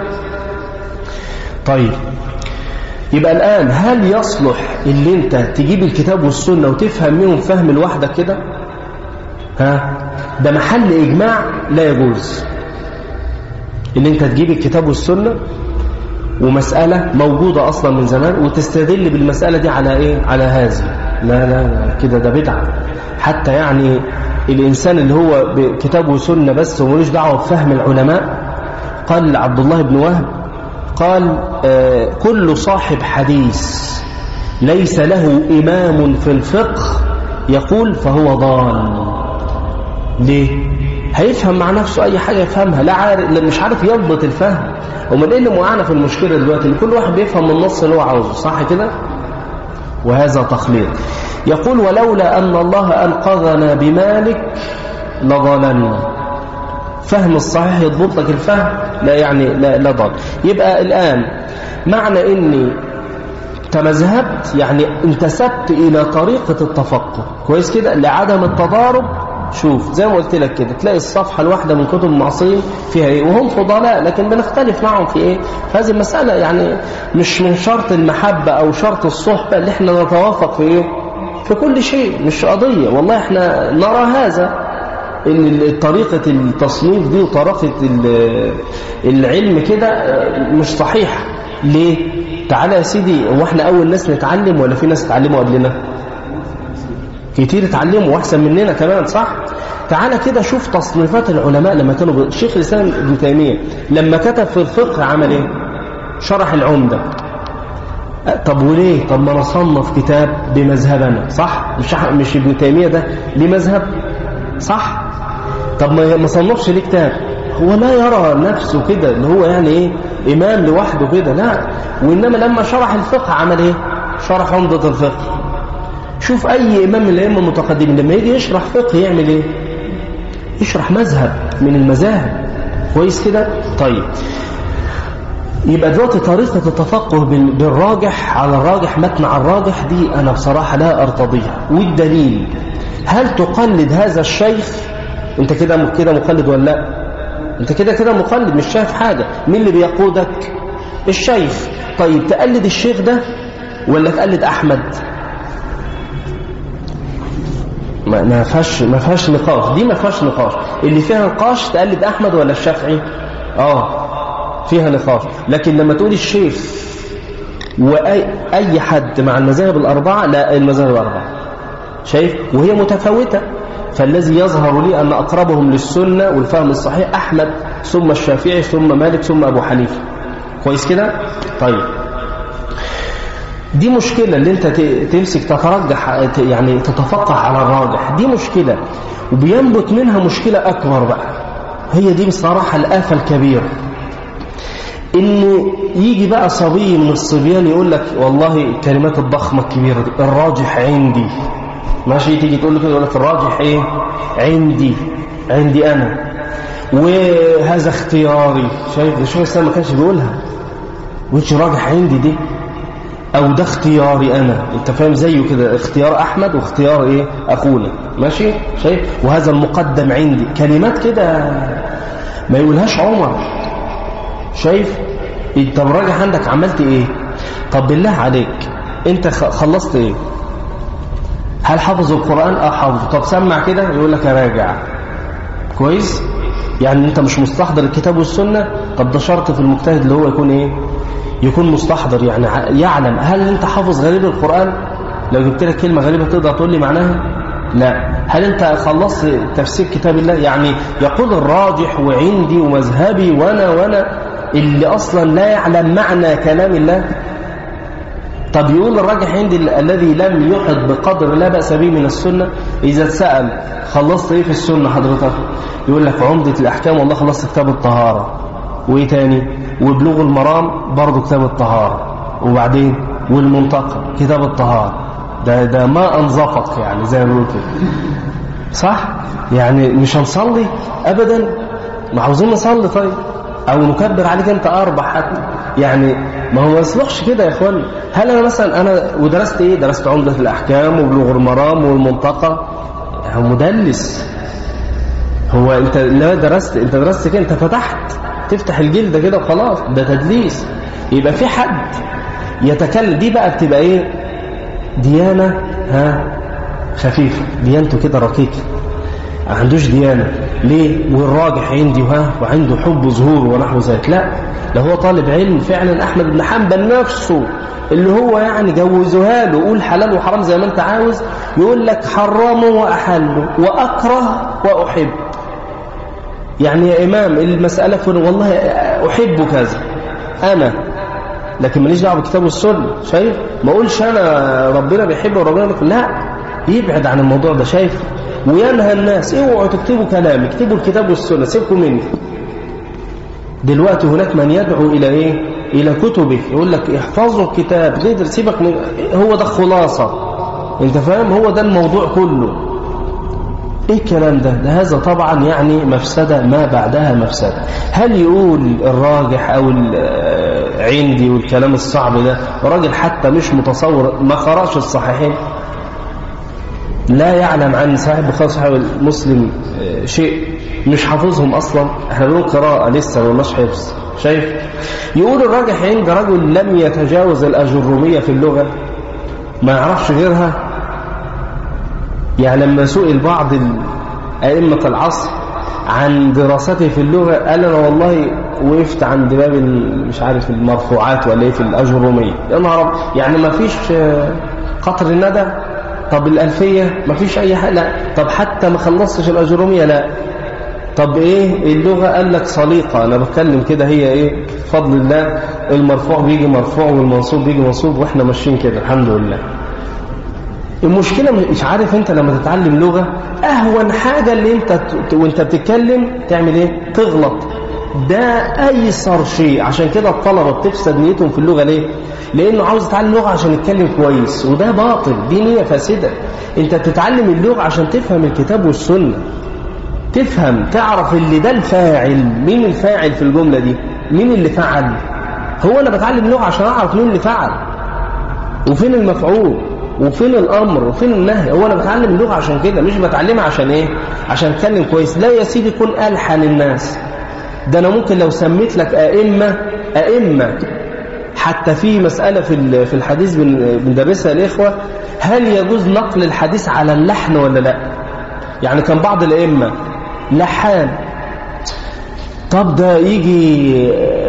طيب يبقى الآن هل يصلح اللي انت تجيب الكتاب والسنة وتفهم منهم فهم لوحدك كده ها ده محل إجماع لا يجوز اللي انت تجيب الكتاب والسنة ومسألة موجودة أصلا من زمان وتستدل بالمسألة دي على إيه على هذه لا لا لا كده ده بدعة حتى يعني الإنسان اللي هو بكتاب وسنة بس وملوش دعوة بفهم العلماء قال عبد الله بن وهب قال آه كل صاحب حديث ليس له إمام في الفقه يقول فهو ضال ليه هيفهم مع نفسه أي حاجة يفهمها لا عارف مش عارف يضبط الفهم ومن إيه اللي موقعنا في المشكلة دلوقتي ان كل واحد بيفهم النص اللي هو عاوزه صح كده وهذا تخليط يقول ولولا أن الله أنقذنا بمالك لضللنا فهم الصحيح يضبط لك الفهم لا يعني لا, لا ضل يبقى الآن معنى إني تمذهبت يعني انتسبت إلى طريقة التفقه كويس كده لعدم التضارب شوف زي ما قلت لك كده تلاقي الصفحة الواحدة من كتب المعاصرين فيها ايه وهم فضلاء لكن بنختلف معهم في ايه هذه المسألة يعني مش من شرط المحبة او شرط الصحبة اللي احنا نتوافق في ايه في كل شيء مش قضية والله احنا نرى هذا ان طريقة التصنيف دي وطريقة العلم كده مش صحيحة ليه تعالى يا سيدي هو احنا اول ناس نتعلم ولا في ناس اتعلموا قبلنا كتير اتعلموا واحسن مننا كمان صح تعالى كده شوف تصنيفات العلماء لما كانوا شيخ الاسلام ابن تيميه لما كتب في الفقه عمل ايه شرح العمده طب وليه طب ما نصنف كتاب بمذهبنا صح مش مش ابن تيميه ده ليه مذهب صح طب ما ما صنفش ليه كتاب هو لا يرى نفسه كده اللي هو يعني ايه امام لوحده كده لا وانما لما شرح الفقه عمل ايه شرح عمده الفقه شوف اي امام من الائمه المتقدمين لما يجي يشرح فقه يعمل ايه يشرح مذهب من المذاهب كويس كده طيب يبقى دلوقتي طريقة التفقه بالراجح على الراجح متن على الراجح دي أنا بصراحة لا أرتضيها والدليل هل تقلد هذا الشيخ أنت كده كده مقلد ولا لا أنت كده كده مقلد مش شايف حاجة مين اللي بيقودك الشيخ طيب تقلد الشيخ ده ولا تقلد أحمد ما فيهاش ما فيهاش نقاش دي ما فيهاش نقاش اللي فيها نقاش تقلد احمد ولا الشافعي اه فيها نقاش لكن لما تقول الشيخ واي اي حد مع المذاهب الاربعه لا المذاهب الاربعه شايف وهي متفاوته فالذي يظهر لي ان اقربهم للسنه والفهم الصحيح احمد ثم الشافعي ثم مالك ثم ابو حنيفه كويس كده طيب دي مشكلة اللي انت تمسك تترجح يعني تتفقه على الراجح دي مشكلة وبينبت منها مشكلة أكبر بقى هي دي بصراحة الآفة الكبيرة إنه يجي بقى صبي من الصبيان يقول لك والله الكلمات الضخمة الكبيرة دي الراجح عندي ماشي تيجي تقول له كده يقول لك الراجح ايه عندي عندي أنا وهذا اختياري شايف ده شو الإسلام ما كانش بيقولها وش راجح عندي دي او ده اختياري انا انت فاهم زيه كده اختيار احمد واختيار ايه اخونا ماشي شايف وهذا المقدم عندي كلمات كده ما يقولهاش عمر شايف انت الراجح عندك عملت ايه طب بالله عليك انت خلصت ايه هل حافظ القرآن اه حافظه طب سمع كده يقول لك اراجع كويس يعني انت مش مستحضر الكتاب والسنة طب ده شرط في المجتهد اللي هو يكون ايه يكون مستحضر يعني يعلم هل انت حافظ غريب القرآن لو جبت لك كلمة غريبة تقدر تقول لي معناها لا هل انت خلصت تفسير كتاب الله يعني يقول الراجح وعندي ومذهبي وانا وانا اللي اصلا لا يعلم معنى كلام الله طب يقول الراجح عندي الذي لم يحط بقدر لا بأس به من السنة إذا اتسأل خلصت إيه في السنة حضرتك يقول لك عمدة الأحكام والله خلصت كتاب الطهارة وإيه تاني وبلوغ المرام برضه كتاب الطهارة وبعدين والمنطقة كتاب الطهارة ده ده ما أنظفك يعني زي ما بيقولوا كده صح يعني مش هنصلي أبدا ما عاوزين نصلي طيب أو نكبر عليك أنت أربع حتى يعني ما هو ما يصلحش كده يا اخوان هل انا مثلا انا ودرست ايه درست عمدة الاحكام وبلوغ المرام والمنطقة هو مدلس هو انت لا درست انت درست كده انت فتحت تفتح الجلد كده وخلاص ده تدليس يبقى في حد يتكلم دي بقى بتبقى ايه ديانة ها خفيفة ديانته كده رقيقة ما عندوش ديانة ليه والراجح عندي وها وعنده حب ظهور ونحو ذلك لا ده هو طالب علم فعلا أحمد بن حنبل نفسه اللي هو يعني جوزوها له قول حلال وحرام زي ما انت عاوز يقول لك حرمه وأحله وأكره وأحب يعني يا إمام المسألة فن والله أحب كذا أنا لكن ماليش دعوه بالكتاب والسنه شايف ما اقولش انا ربنا بيحب وربنا بيحب لا يبعد عن الموضوع ده شايف وينهى الناس اوعوا تكتبوا كلام اكتبوا الكتاب والسنه سيبكم مني دلوقتي هناك من يدعو الى ايه الى كتبه يقول لك احفظوا الكتاب غير سيبك من هو ده خلاصه انت فاهم هو ده الموضوع كله ايه الكلام ده ده هذا طبعا يعني مفسدة ما بعدها مفسدة هل يقول الراجح او عندي والكلام الصعب ده راجل حتى مش متصور ما قرأش الصحيحين لا يعلم عن صاحب البخاري وصحيح مسلم شيء مش حافظهم اصلا احنا بنقول قراءه لسه مش حفظ شايف يقول الراجح عند رجل لم يتجاوز الاجروميه في اللغه ما يعرفش غيرها يعني لما سئل بعض ائمه العصر عن دراسته في اللغه قال انا والله وقفت عند باب مش عارف المرفوعات ولا ايه في الاجروميه يا نهار يعني ما فيش قطر الندى طب الألفية ما فيش أي حاجة لا طب حتى ما خلصتش الأجرومية لا طب إيه اللغة قال لك صليقة أنا بتكلم كده هي إيه بفضل الله المرفوع بيجي مرفوع والمنصوب بيجي منصوب وإحنا ماشيين كده الحمد لله المشكلة مش عارف أنت لما تتعلم لغة أهون حاجة اللي أنت وأنت بتتكلم تعمل إيه تغلط ده أيسر شيء عشان كده الطلبة بتفسد نيتهم في اللغة ليه لأنه عاوز يتعلم لغة عشان يتكلم كويس وده باطل دي نية فاسدة أنت بتتعلم اللغة عشان تفهم الكتاب والسنة تفهم تعرف اللي ده الفاعل مين الفاعل في الجملة دي مين اللي فعل هو أنا بتعلم لغة عشان أعرف مين اللي فعل وفين المفعول وفين الأمر وفين النهي هو أنا بتعلم اللغة عشان كده مش بتعلمها عشان إيه عشان أتكلم كويس لا يا سيدي كن ألحن الناس ده أنا ممكن لو سميت لك أئمة أئمة حتى في مسألة في في الحديث بندرسها الإخوة هل يجوز نقل الحديث على اللحن ولا لا يعني كان بعض الأئمة لحان طب ده يجي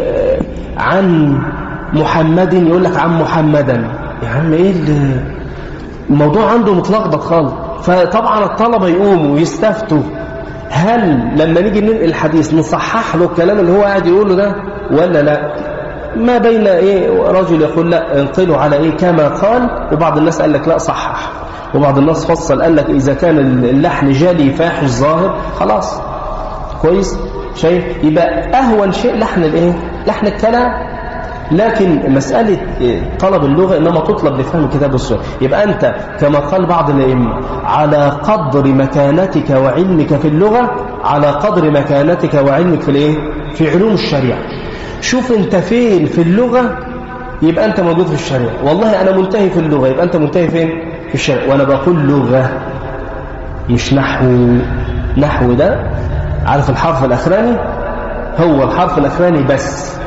عن محمد يقول لك عن محمدا يا عم ايه الموضوع عنده متلخبط خالص فطبعا الطلبة يقوموا ويستفتوا هل لما نيجي ننقل الحديث نصحح له الكلام اللي هو قاعد يقوله ده ولا لا ما بين ايه رجل يقول لا انقلوا على ايه كما قال وبعض الناس قال لك لا صحح وبعض الناس فصل قال لك اذا كان اللحن جالي فاحش ظاهر خلاص كويس شايف يبقى اهون شيء لحن الايه لحن الكلام لكن مسألة طلب اللغة إنما تطلب لفهم الكتاب والسنة يبقى أنت كما قال بعض الأئمة على قدر مكانتك وعلمك في اللغة على قدر مكانتك وعلمك في الإيه؟ في علوم الشريعة شوف أنت فين في اللغة يبقى أنت موجود في الشريعة والله أنا منتهي في اللغة يبقى أنت منتهي فين في الشريعة وأنا بقول لغة مش نحو نحو ده عارف الحرف الأخراني هو الحرف الأخراني بس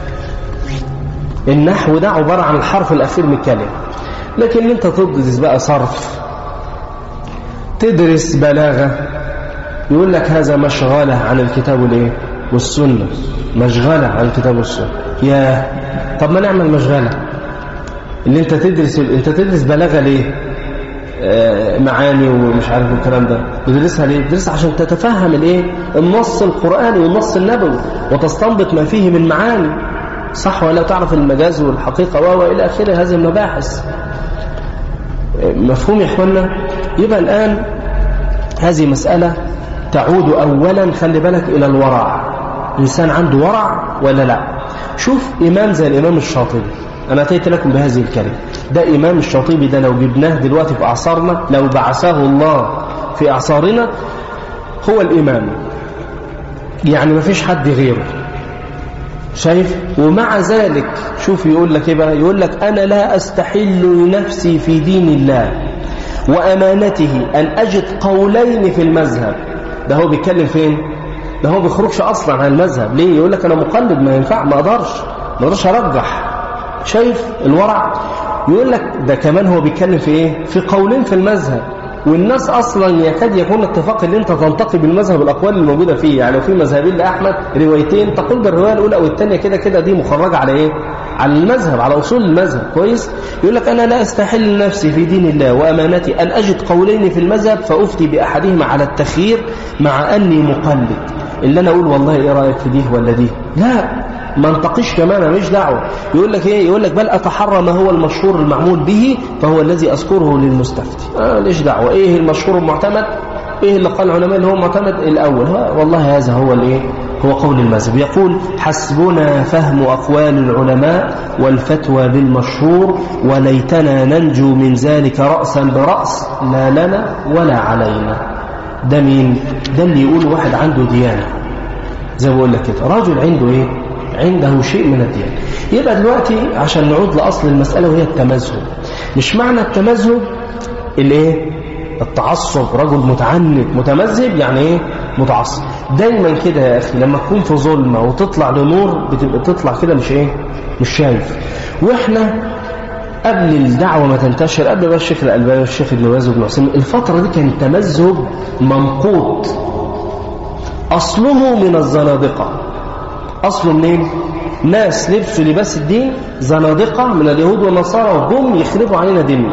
النحو ده عبارة عن الحرف الأخير من الكلمة لكن انت تدرس بقى صرف تدرس بلاغة يقول لك هذا مشغلة عن الكتاب والايه والسنة مشغلة عن الكتاب والسنة يا طب ما نعمل مشغلة اللي انت تدرس انت تدرس بلاغة ليه آه معاني ومش عارف الكلام ده تدرسها ليه تدرسها عشان تتفهم الايه النص القرآني والنص النبوي وتستنبط ما فيه من معاني صح ولا تعرف المجاز والحقيقة وإلى آخره هذه المباحث مفهوم يا إخوانا يبقى الآن هذه مسألة تعود أولا خلي بالك إلى الورع الإنسان عنده ورع ولا لا شوف إمام زي الإمام الشاطبي أنا أتيت لكم بهذه الكلمة ده إمام الشاطبي ده لو جبناه دلوقتي في أعصارنا لو بعثاه الله في أعصارنا هو الإمام يعني ما فيش حد غيره شايف ومع ذلك شوف يقول لك ايه بقى يقول لك انا لا استحل لنفسي في دين الله وامانته ان اجد قولين في المذهب ده هو بيتكلم فين ده هو بيخرجش اصلا عن المذهب ليه يقول لك انا مقلد ما ينفع ما اقدرش ما اقدرش ارجح شايف الورع يقول لك ده كمان هو بيتكلم في ايه في قولين في المذهب والناس اصلا يكاد يكون اتفاق ان انت تنتقي بالمذهب الاقوال الموجوده فيه يعني لو في مذهبين لاحمد روايتين تقول بالروايه الاولى او الثانيه كده كده دي مخرجه على ايه على المذهب على اصول المذهب كويس يقول لك انا لا استحل نفسي في دين الله وامانتي ان اجد قولين في المذهب فافتي باحدهما على التخيير مع اني مقلد اللي انا اقول والله ايه رايك في دي ولا دي لا ما انتقش كمان ماليش دعوه يقول لك ايه يقول لك بل اتحرى ما هو المشهور المعمول به فهو الذي اذكره للمستفتي اه ليش دعوه ايه المشهور المعتمد ايه اللي قال العلماء اللي هو معتمد الاول والله هذا هو الايه هو قول المذهب يقول حسبنا فهم اقوال العلماء والفتوى بالمشهور وليتنا ننجو من ذلك راسا براس لا لنا ولا علينا ده مين ده اللي يقول واحد عنده ديانه زي ما بقول لك كده راجل عنده ايه عنده شيء من الديانة يبقى دلوقتي عشان نعود لأصل المسألة وهي التمذهب مش معنى التمذهب الايه التعصب رجل متعنت متمذهب يعني ايه متعصب دايما كده يا اخي لما تكون في ظلمه وتطلع لنور بتبقى تطلع كده مش ايه مش شايف واحنا قبل الدعوه ما تنتشر قبل بقى الشيخ الالباني والشيخ ابن باز وابن عثيمين الفتره دي كان التمذهب ممقوت اصله من الزنادقه اصله منين ناس لبسوا لباس الدين زنادقه من اليهود والنصارى وهم يخربوا علينا ديننا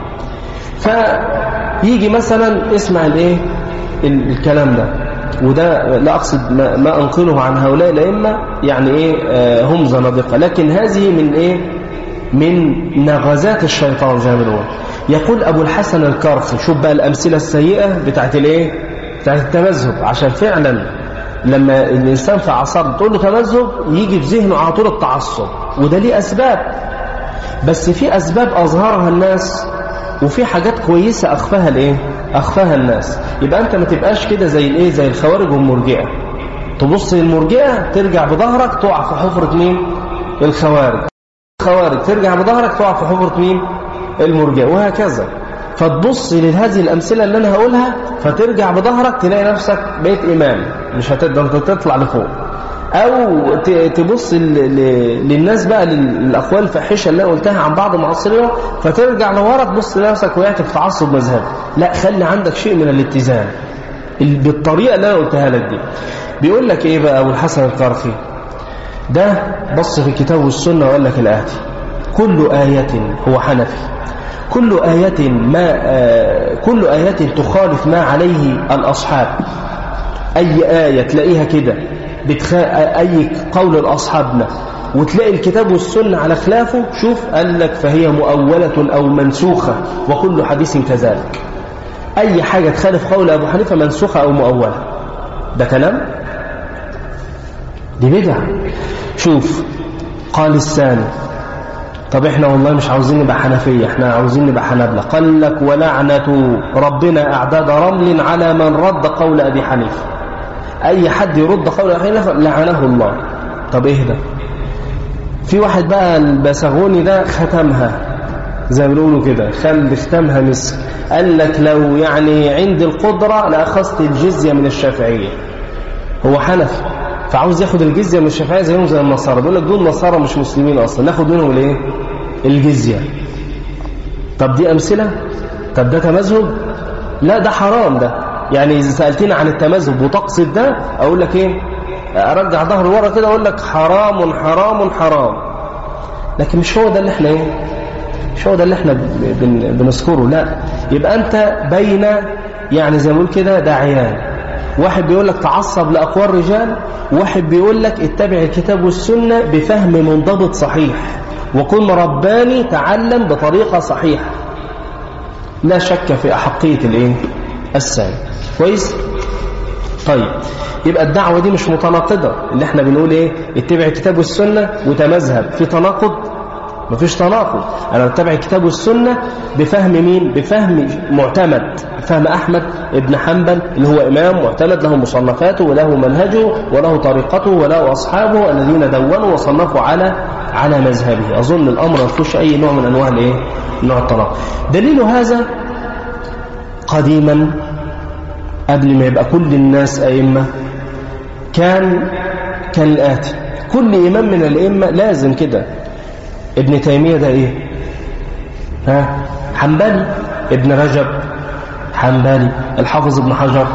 فيجي مثلا اسمع الايه الكلام ده وده لا أقصد ما, ما أنقله عن هؤلاء الأئمة يعني إيه آه هم زنادقة لكن هذه من إيه من نغزات الشيطان زي ما بنقول يقول أبو الحسن الكرخي شوف بقى الأمثلة السيئة بتاعت الإيه بتاعت التمذهب عشان فعلا لما الإنسان في عصر تقول له تمذهب يجي في ذهنه على طول التعصب وده ليه أسباب بس في أسباب أظهرها الناس وفي حاجات كويسة أخفاها الإيه أخفاها الناس يبقى أنت ما تبقاش كده زي الإيه زي الخوارج والمرجئة تبص للمرجئة ترجع بظهرك تقع في حفرة مين الخوارج الخوارج ترجع بظهرك تقع في حفرة مين المرجئة وهكذا فتبص لهذه الأمثلة اللي أنا هقولها فترجع بظهرك تلاقي نفسك بقيت إمام مش هتقدر تطلع لفوق أو تبص للناس بقى للأقوال الفاحشة اللي أنا قلتها عن بعض المعاصرين فترجع لورا تبص لنفسك وقعت في تعصب مذهبي لا خلي عندك شيء من الاتزان بالطريقة اللي أنا قلتها لك دي بيقول لك إيه بقى أبو الحسن القرخي ده بص في الكتاب والسنة وقال لك الآتي كل آية هو حنفي كل آية ما آه كل آية تخالف ما عليه الأصحاب أي آية تلاقيها كده بتخ... أي قول الأصحابنا وتلاقي الكتاب والسنة على خلافه شوف قال لك فهي مؤولة أو منسوخة وكل حديث كذلك أي حاجة تخالف قول أبو حنيفة منسوخة أو مؤولة ده كلام دي بدعة شوف قال الثاني طب احنا والله مش عاوزين نبقى حنفية احنا عاوزين نبقى حنبلة قال لك ولعنة ربنا أعداد رمل على من رد قول أبي حنيفة أي حد يرد قول أبي حنيفة لعنه الله طب ايه ده في واحد بقى البسغوني ده ختمها زي ما بيقولوا كده خل ختمها مسك قال لك لو يعني عندي القدرة لأخذت الجزية من الشافعية هو حنفي فعاوز ياخد الجزية من الشافعية زيهم زي النصارى بيقول لك دول نصارى مش مسلمين أصلا ناخد منهم الايه الجزية طب دي أمثلة طب ده تمذهب لا ده حرام ده يعني إذا سألتني عن التمذهب وتقصد ده أقول لك إيه أرجع ظهر ورا كده أقول لك حرام حرام حرام لكن مش هو ده اللي احنا ايه مش هو ده اللي احنا بن بنذكره لا يبقى أنت بين يعني زي ما بقول كده داعيان واحد بيقول لك تعصب لأقوال رجال واحد بيقول لك اتبع الكتاب والسنة بفهم منضبط صحيح وكن رباني تعلم بطريقة صحيحة لا شك في أحقية الايه الثاني كويس طيب يبقى الدعوة دي مش متناقضة اللي احنا بنقول ايه اتبع الكتاب والسنة وتمذهب في تناقض مفيش تناقض انا بتبع الكتاب والسنة بفهم مين بفهم معتمد فهم احمد ابن حنبل اللي هو امام معتمد له مصنفاته وله منهجه وله طريقته وله اصحابه الذين دونوا وصنفوا على على مذهبه اظن الامر ما فيهوش اي نوع من انواع الايه نوع التناقض دليل هذا قديما قبل ما يبقى كل الناس ائمه كان كالاتي كل امام من الائمه لازم كده ابن تيمية ده ايه ها حنبلي ابن رجب حنبلي الحافظ ابن حجر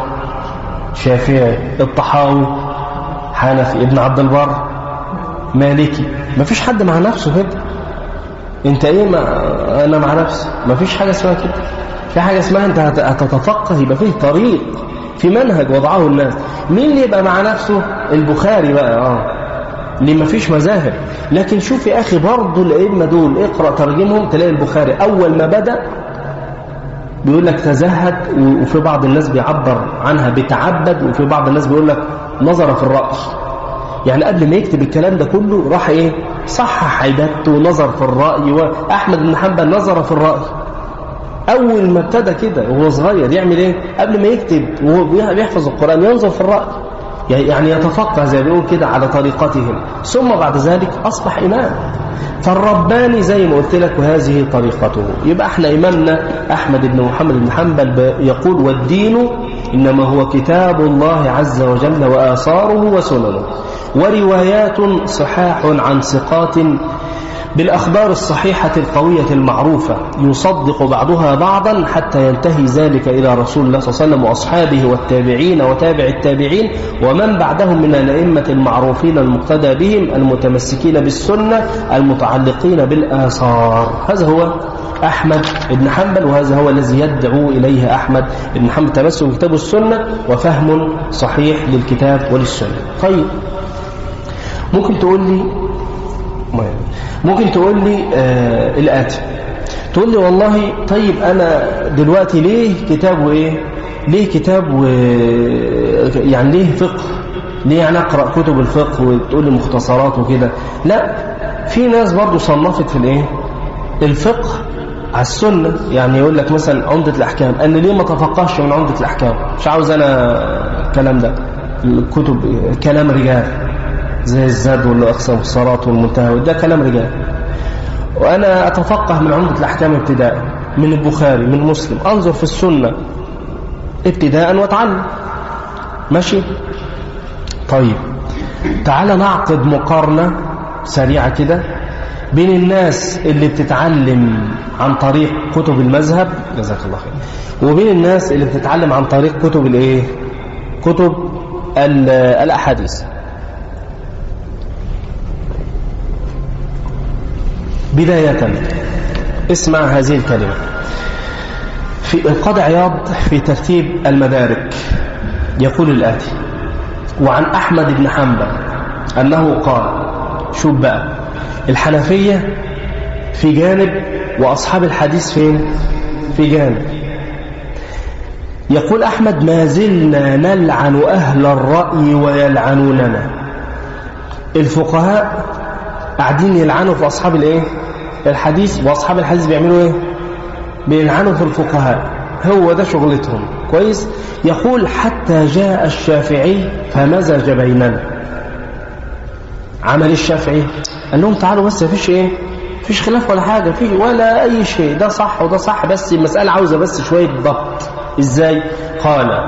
شافعي الطحاوي حنفي ابن عبد البر مالكي ما فيش حد مع نفسه كده انت ايه ما انا مع نفسي ما فيش حاجة اسمها كده في حاجة اسمها انت هتتفقه يبقى فيه طريق في منهج وضعه الناس مين اللي يبقى مع نفسه البخاري بقى اه ليه ما فيش مذاهب لكن شوف يا أخي برضه الأئمة دول اقرأ ترجمهم تلاقي البخاري أول ما بدأ بيقول لك تزهد وفي بعض الناس بيعبر عنها بتعبد وفي بعض الناس بيقول لك نظر في الرأي يعني قبل ما يكتب الكلام ده كله راح ايه صحح عبادته ونظر في الرأي وأحمد بن حنبل نظر في الرأي أول ما ابتدى كده وهو صغير يعمل ايه قبل ما يكتب وهو بيحفظ القرآن ينظر في الرأي يعني يتفقه زي ما بيقول كده على طريقتهم ثم بعد ذلك أصبح إمام فالرباني زي ما قلت لك وهذه طريقته يبقى احنا إمامنا أحمد بن محمد بن حنبل يقول والدين إنما هو كتاب الله عز وجل وآثاره وسننه وروايات صحاح عن ثقات بالأخبار الصحيحة القوية المعروفة يصدق بعضها بعضا حتى ينتهي ذلك إلى رسول الله صلى الله عليه وسلم وأصحابه والتابعين وتابع التابعين ومن بعدهم من الأئمة المعروفين المقتدى بهم المتمسكين بالسنة المتعلقين بالآثار هذا هو أحمد بن حنبل وهذا هو الذي يدعو إليه أحمد بن حنبل تمسك بكتاب السنة وفهم صحيح للكتاب وللسنة طيب ممكن تقول لي ممكن تقول لي آه الآتي تقول لي والله طيب أنا دلوقتي ليه كتاب وإيه ليه كتاب و يعني ليه فقه ليه يعني أقرأ كتب الفقه وتقول لي مختصرات وكده لا في ناس برضو صنفت في الإيه الفقه على السنة يعني يقول لك مثلا عمدة الأحكام أنا ليه ما تفقهش من عمدة الأحكام مش عاوز أنا الكلام ده الكتب كلام رجال زي الزاد والأقصى والصلاة والمنتهى وده كلام رجال وأنا أتفقه من عمدة الأحكام ابتداء من البخاري من مسلم أنظر في السنة ابتداء واتعلم ماشي طيب تعال نعقد مقارنة سريعة كده بين الناس اللي بتتعلم عن طريق كتب المذهب جزاك الله خير وبين الناس اللي بتتعلم عن طريق كتب الايه كتب الاحاديث بداية اسمع هذه الكلمة في القاضي عياض في ترتيب المدارك يقول الآتي وعن أحمد بن حنبل أنه قال شوف بقى الحنفية في جانب وأصحاب الحديث فين في جانب يقول أحمد ما زلنا نلعن أهل الرأي ويلعنوننا الفقهاء قاعدين يلعنوا في أصحاب الإيه الحديث وأصحاب الحديث بيعملوا إيه بيلعنوا في الفقهاء هو ده شغلتهم كويس يقول حتى جاء الشافعي فمزج بيننا عمل الشافعي قال لهم تعالوا بس مفيش ايه مفيش خلاف ولا حاجة في ولا أي شيء ده صح وده صح بس المسألة عاوزة بس شوية ضبط إزاي قال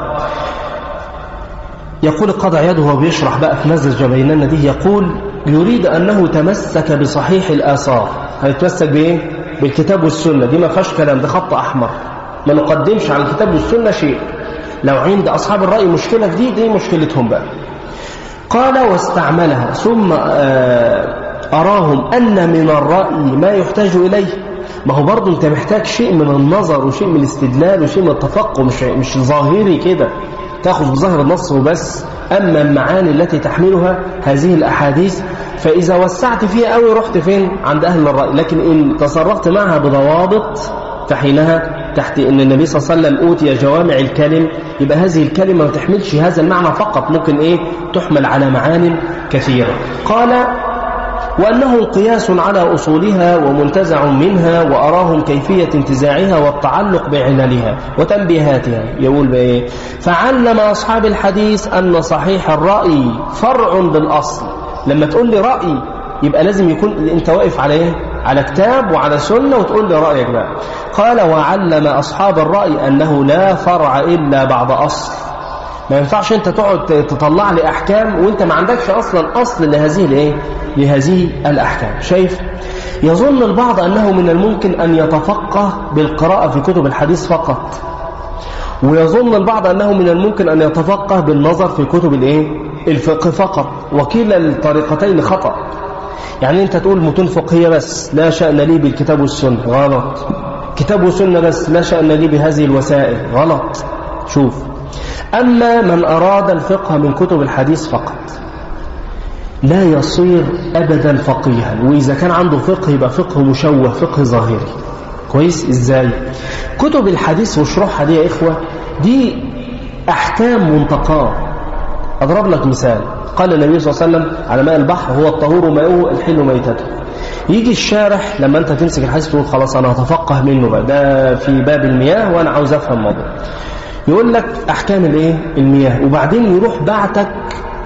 يقول القاضي عياض وهو بيشرح بقى في مزج بيننا دي يقول يريد أنه تمسك بصحيح الآثار هيتمسك بإيه بالكتاب والسنة دي ما فيهاش كلام ده خط أحمر ما نقدمش على الكتاب والسنة شيء لو عند أصحاب الرأي مشكلة في دي دي مشكلتهم بقى قال واستعملها ثم أراهم أن من الرأي ما يحتاج إليه ما هو برضه أنت محتاج شيء من النظر وشيء من الاستدلال وشيء من التفقه مش, مش ظاهري كده تأخذ بظاهر النص وبس أما المعاني التي تحملها هذه الأحاديث فإذا وسعت فيها قوي رحت فين عند أهل الرأي لكن إن تصرفت معها بضوابط فحينها تحت أن النبي صلى الله عليه وسلم أوتي جوامع الكلم يبقى هذه الكلمة ما تحملش هذا المعنى فقط ممكن إيه تحمل على معان كثيرة قال وأنه قياس على أصولها ومنتزع منها وأراهم كيفية انتزاعها والتعلق بعللها وتنبيهاتها يقول بإيه فعلم أصحاب الحديث أن صحيح الرأي فرع بالأصل لما تقول لي رأي يبقى لازم يكون أنت واقف على إيه على كتاب وعلى سنة وتقول لي رأيك بقى قال وعلم أصحاب الرأي أنه لا فرع إلا بعد أصل ما ينفعش انت تقعد تطلع لي احكام وانت ما عندكش اصلا اصل لهذه الايه لهذه الاحكام شايف يظن البعض انه من الممكن ان يتفقه بالقراءه في كتب الحديث فقط ويظن البعض انه من الممكن ان يتفقه بالنظر في كتب الايه الفقه فقط وكلا الطريقتين خطا يعني انت تقول متون فقهيه بس لا شان لي بالكتاب والسنه غلط كتاب وسنه بس لا شان لي بهذه الوسائل غلط شوف أما من أراد الفقه من كتب الحديث فقط لا يصير أبدا فقيها وإذا كان عنده فقه يبقى فقه مشوه فقه ظاهري كويس إزاي كتب الحديث وشروحها دي يا إخوة دي أحكام منتقاه أضرب لك مثال قال النبي صلى الله عليه وسلم على ماء البحر هو الطهور ماؤه الحل ميتته يجي الشارح لما أنت تمسك الحديث تقول خلاص أنا هتفقه منه بقى ده في باب المياه وأنا عاوز أفهم الموضوع يقول لك أحكام الايه المياه وبعدين يروح بعتك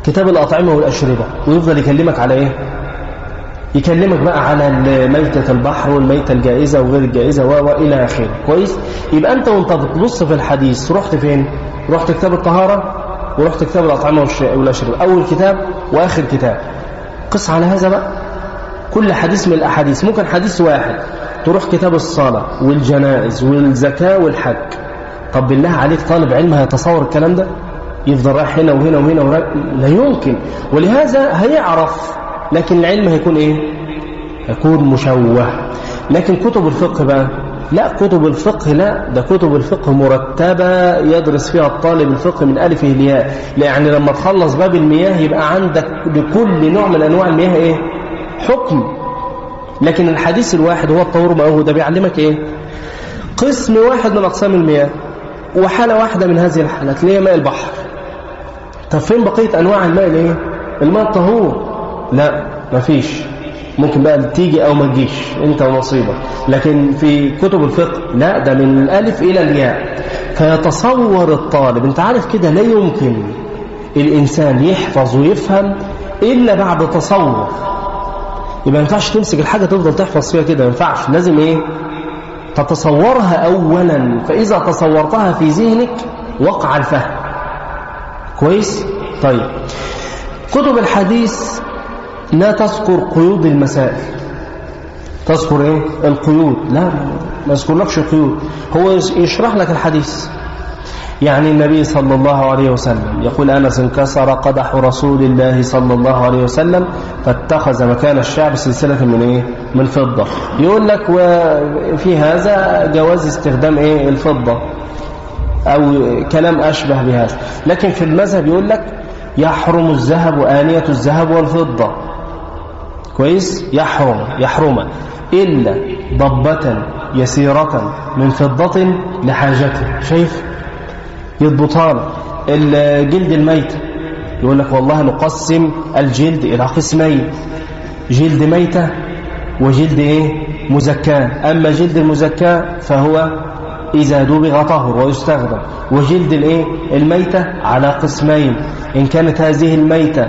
كتاب الأطعمة والأشربة ويفضل يكلمك على إيه يكلمك بقى على ميتة البحر والميتة الجائزة وغير الجائزة وإلى آخره كويس يبقى أنت وانت بتبص في الحديث رحت فين رحت كتاب الطهارة ورحت كتاب الأطعمة والأشربة أول كتاب وآخر كتاب قص على هذا بقى كل حديث من الأحاديث ممكن حديث واحد تروح كتاب الصلاة والجنائز والزكاة والحج طب بالله عليك طالب علم هيتصور الكلام ده يفضل رايح هنا وهنا وهنا ورايح لا يمكن ولهذا هيعرف لكن العلم هيكون ايه هيكون مشوه لكن كتب الفقه بقى لا كتب الفقه لا ده كتب الفقه مرتبة يدرس فيها الطالب الفقه من ألفه لياء يعني لما تخلص باب المياه يبقى عندك لكل نوع من أنواع المياه إيه حكم لكن الحديث الواحد هو الطهور مأوه ده بيعلمك إيه قسم واحد من أقسام المياه وحالة واحدة من هذه الحالات اللي هي ماء البحر طب فين بقية أنواع الماء الايه الماء الطهور لا مفيش ممكن بقى تيجي أو ما تجيش أنت ونصيبك لكن في كتب الفقه لا ده من الألف إلى الياء فيتصور الطالب أنت عارف كده لا يمكن الإنسان يحفظ ويفهم إلا بعد تصور يبقى ما ينفعش تمسك الحاجة تفضل تحفظ فيها كده ما ينفعش لازم إيه تتصورها أولا فإذا تصورتها في ذهنك وقع الفهم كويس طيب كتب الحديث لا تذكر قيود المسائل تذكر ايه القيود لا ما يذكرلكش قيود هو يشرح لك الحديث يعني النبي صلى الله عليه وسلم يقول أنس انكسر قدح رسول الله صلى الله عليه وسلم فاتخذ مكان الشعب سلسلة من ايه من فضة يقول لك وفي هذا جواز استخدام ايه الفضة أو كلام أشبه بهذا لكن في المذهب يقول لك يحرم الذهب وآنية الذهب والفضة كويس يحرم يحرم إلا ضبة يسيرة من فضة لحاجته شايف يضبطان الجلد الميت يقول لك والله نقسم الجلد إلى قسمين جلد ميتة وجلد إيه مزكاة أما جلد المزكاة فهو إذا دبغ طهر ويستخدم وجلد الإيه الميتة على قسمين إن كانت هذه الميتة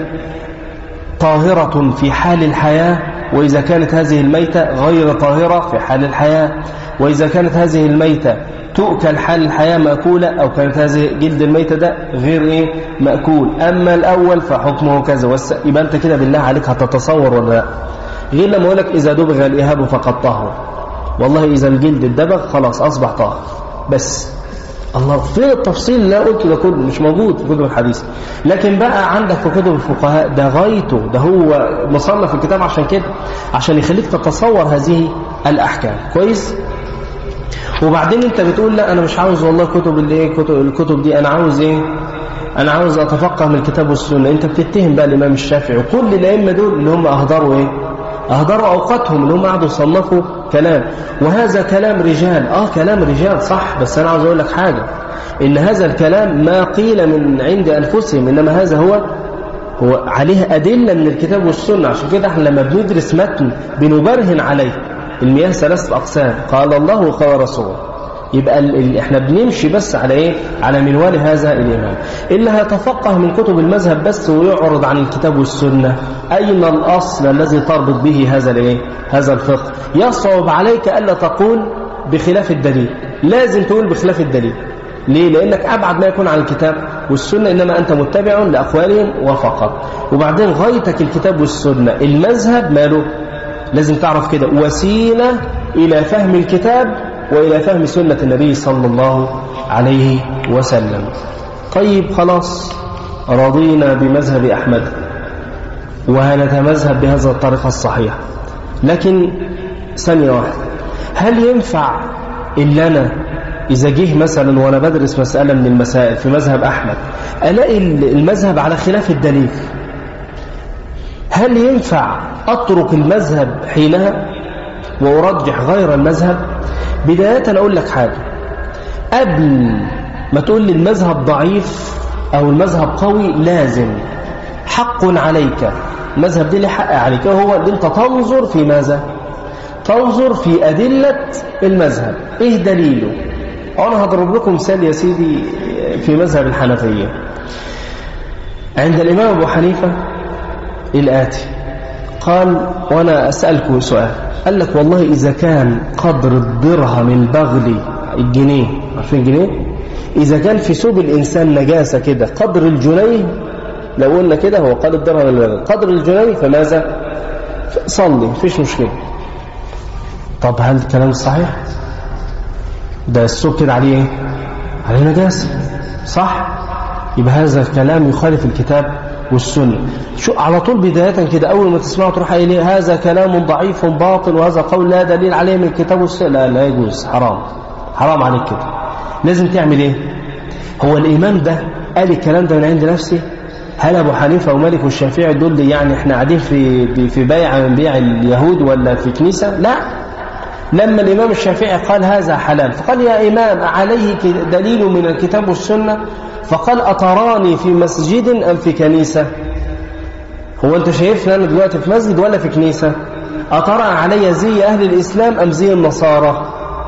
طاهرة في حال الحياة وإذا كانت هذه الميتة غير طاهرة في حال الحياة وإذا كانت هذه الميتة تؤكل حال الحياة مأكولة أو كانت هذه جلد الميتة ده غير إيه مأكول أما الأول فحكمه كذا والس... يبقى أنت كده بالله عليك هتتصور ولا لا غير لما أقول لك إذا دبغ الإهاب فقد طهر والله إذا الجلد الدبغ خلاص أصبح طاهر بس الله فين التفصيل اللي أنا قلته ده كله مش موجود في كتب الحديث لكن بقى عندك في كتب الفقهاء ده غايته ده هو مصنف الكتاب عشان كده عشان يخليك تتصور هذه الأحكام كويس وبعدين انت بتقول لا انا مش عاوز والله كتب اللي ايه كتب الكتب دي انا عاوز ايه انا عاوز اتفقه من الكتاب والسنه انت بتتهم بقى الامام الشافعي وكل الائمه دول اللي هم اهدروا ايه اهدروا اوقاتهم اللي هم قعدوا يصنفوا كلام وهذا كلام رجال اه كلام رجال صح بس انا عاوز اقول لك حاجه ان هذا الكلام ما قيل من عند انفسهم انما هذا هو هو عليه ادله من الكتاب والسنه عشان كده احنا لما بندرس متن بنبرهن عليه المياه ثلاثة أقسام قال الله وقال رسوله يبقى ال ال احنا بنمشي بس على ايه على منوال هذا الإمام اللي هيتفقه من كتب المذهب بس ويعرض عن الكتاب والسنة أين الأصل الذي تربط به هذا الايه هذا الفقه يصعب عليك ألا تقول بخلاف الدليل لازم تقول بخلاف الدليل ليه لأنك أبعد ما يكون عن الكتاب والسنة إنما أنت متبع لأقوالهم وفقط وبعدين غايتك الكتاب والسنة المذهب ماله لازم تعرف كده وسيلة إلى فهم الكتاب وإلى فهم سنة النبي صلى الله عليه وسلم طيب خلاص رضينا بمذهب أحمد وهنتمذهب بهذا الطريقة الصحيحة لكن ثانية واحدة هل ينفع إلا أنا إذا جه مثلا وأنا بدرس مسألة من المسائل في مذهب أحمد ألاقي المذهب على خلاف الدليل هل ينفع أترك المذهب حينها وأرجح غير المذهب بداية أقول لك حاجة قبل ما تقول لي المذهب ضعيف أو المذهب قوي لازم حق عليك المذهب دي اللي حق عليك هو أن أنت تنظر في ماذا تنظر في أدلة المذهب إيه دليله أنا هضرب لكم مثال يا سيدي في مذهب الحنفية عند الإمام أبو حنيفة الآتي قال وأنا أسألكم سؤال قال لك والله إذا كان قدر الدرهم البغلي الجنيه عارفين الجنيه إذا كان في ثوب الإنسان نجاسة كده قدر الجنيه لو قلنا كده هو قال الدرهم البغلي قدر الجنيه فماذا صلي مفيش مشكلة طب هل الكلام صحيح ده الثوب كده عليه ايه عليه نجاسة صح يبقى هذا الكلام يخالف الكتاب والسنة شو على طول بداية كده أول ما تسمعه تروح قايل إيه هذا كلام ضعيف باطل وهذا قول لا دليل عليه من الكتاب والسنة لا لا يجوز حرام حرام عليك كده لازم تعمل إيه هو الإمام ده قال الكلام ده من عند نفسه هل أبو حنيفة ومالك والشافعي دول يعني احنا قاعدين في في بيع من بيع اليهود ولا في كنيسة لا لما الإمام الشافعي قال هذا حلال فقال يا إمام عليه دليل من الكتاب والسنة فقال أتراني في مسجد أم في كنيسة هو أنت شايفني أنا دلوقتي في مسجد ولا في كنيسة أترى علي زي أهل الإسلام أم زي النصارى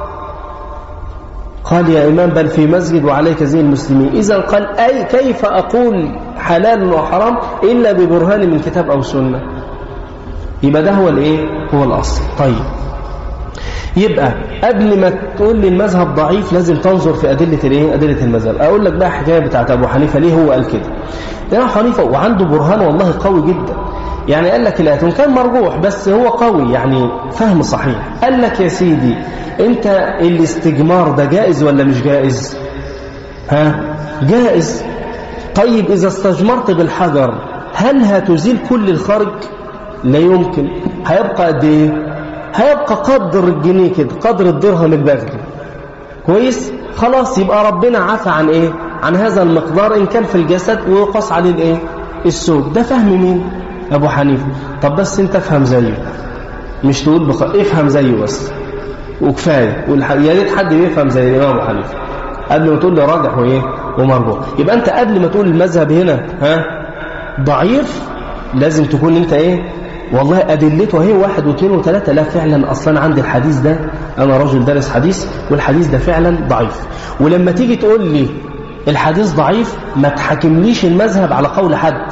قال يا إمام بل في مسجد وعليك زي المسلمين إذا قال أي كيف أقول حلال وحرام إلا ببرهان من كتاب أو سنة يبقى ده هو الإيه هو الأصل طيب يبقى قبل ما تقول لي المذهب ضعيف لازم تنظر في أدلة الايه أدلة المذهب أقول لك بقى حكاية بتاعت أبو حنيفة ليه هو قال كده ده أبو حنيفة وعنده برهان والله قوي جدا يعني قال لك الآية كان مرجوح بس هو قوي يعني فهم صحيح قال لك يا سيدي أنت الاستجمار ده جائز ولا مش جائز ها جائز طيب إذا استجمرت بالحجر هل هتزيل كل الخارج لا يمكن هيبقى قد ايه هيبقى قدر الجنيه كده قدر الدرهم البغلي كويس خلاص يبقى ربنا عفى عن ايه عن هذا المقدار ان كان في الجسد ويقص عليه الايه السود ده فهم مين ابو حنيفه طب بس انت افهم زيه مش تقول بخ... افهم زيه بس وكفايه والح... يا ريت حد يفهم زي الامام ابو حنيفه قبل ما تقول لي راجح وايه ومرجوح يبقى انت قبل ما تقول المذهب هنا ها ضعيف لازم تكون انت ايه والله أدلته هي واحد واثنين وثلاثة لا فعلا أصلا عندي الحديث ده أنا رجل دارس حديث والحديث ده فعلا ضعيف ولما تيجي تقول لي الحديث ضعيف ما تحكمليش المذهب على قول حد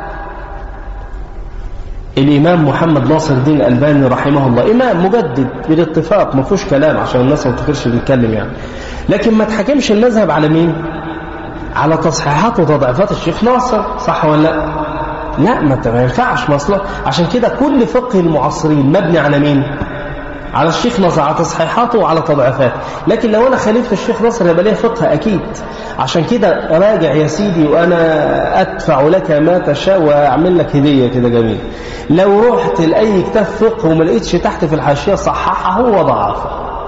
الإمام محمد ناصر الدين الألباني رحمه الله إمام مجدد بالاتفاق ما فيهوش كلام عشان الناس ما تفكرش بيتكلم يعني لكن ما تحكمش المذهب على مين على تصحيحات وتضعيفات الشيخ ناصر صح ولا لا لا ما ما ينفعش مصلحة عشان كده كل فقه المعاصرين مبني على مين على الشيخ ناصر على تصحيحاته وعلى تضعيفاته لكن لو انا خليفه الشيخ ناصر يبقى ليه فقه اكيد عشان كده راجع يا سيدي وانا ادفع لك ما تشاء واعمل لك هديه كده جميل لو رحت لاي كتاب فقه وما لقيتش تحت في الحاشيه صححه وضعفه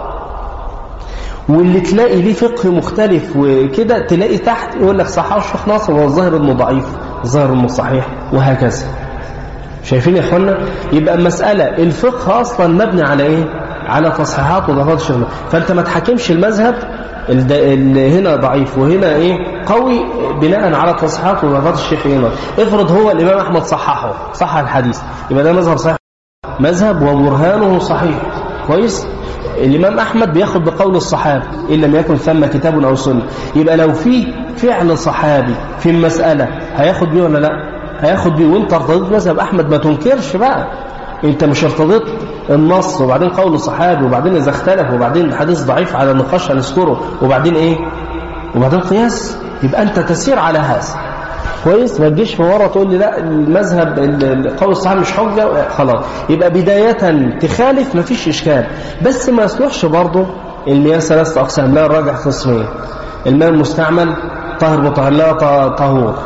واللي تلاقي ليه فقه مختلف وكده تلاقي تحت يقول لك صححه الشيخ ناصر وهو الظاهر انه ضعيف الظاهر انه صحيح وهكذا شايفين يا اخوانا يبقى المسألة الفقه أصلا مبني على إيه على تصحيحات وضعفات الشيخ فأنت ما تحكمش المذهب اللي هنا ضعيف وهنا إيه قوي بناء على تصحيحات وضعفات الشيخ هنا افرض هو الإمام أحمد صححه صحح الحديث يبقى ده مذهب صحيح مذهب وبرهانه صحيح كويس الإمام أحمد بياخد بقول الصحابي إن لم يكن ثم كتاب أو سنة يبقى لو في فعل صحابي في المسألة هياخد بيه ولا لا هياخد بيه وانت ارتضيت مذهب أحمد ما تنكرش بقى انت مش ارتضيت النص وبعدين قول صحابي وبعدين إذا اختلف وبعدين الحديث ضعيف على النقاش هنذكره وبعدين إيه وبعدين قياس يبقى أنت تسير على هذا كويس ما تجيش في ورا تقول لي لا المذهب قول الصحابه مش حجه خلاص يبقى بدايه تخالف ما فيش اشكال بس ما يصلحش برضه المياه ثلاثه اقسام لا الراجع قسمين الماء المستعمل طاهر مطهر لا طهور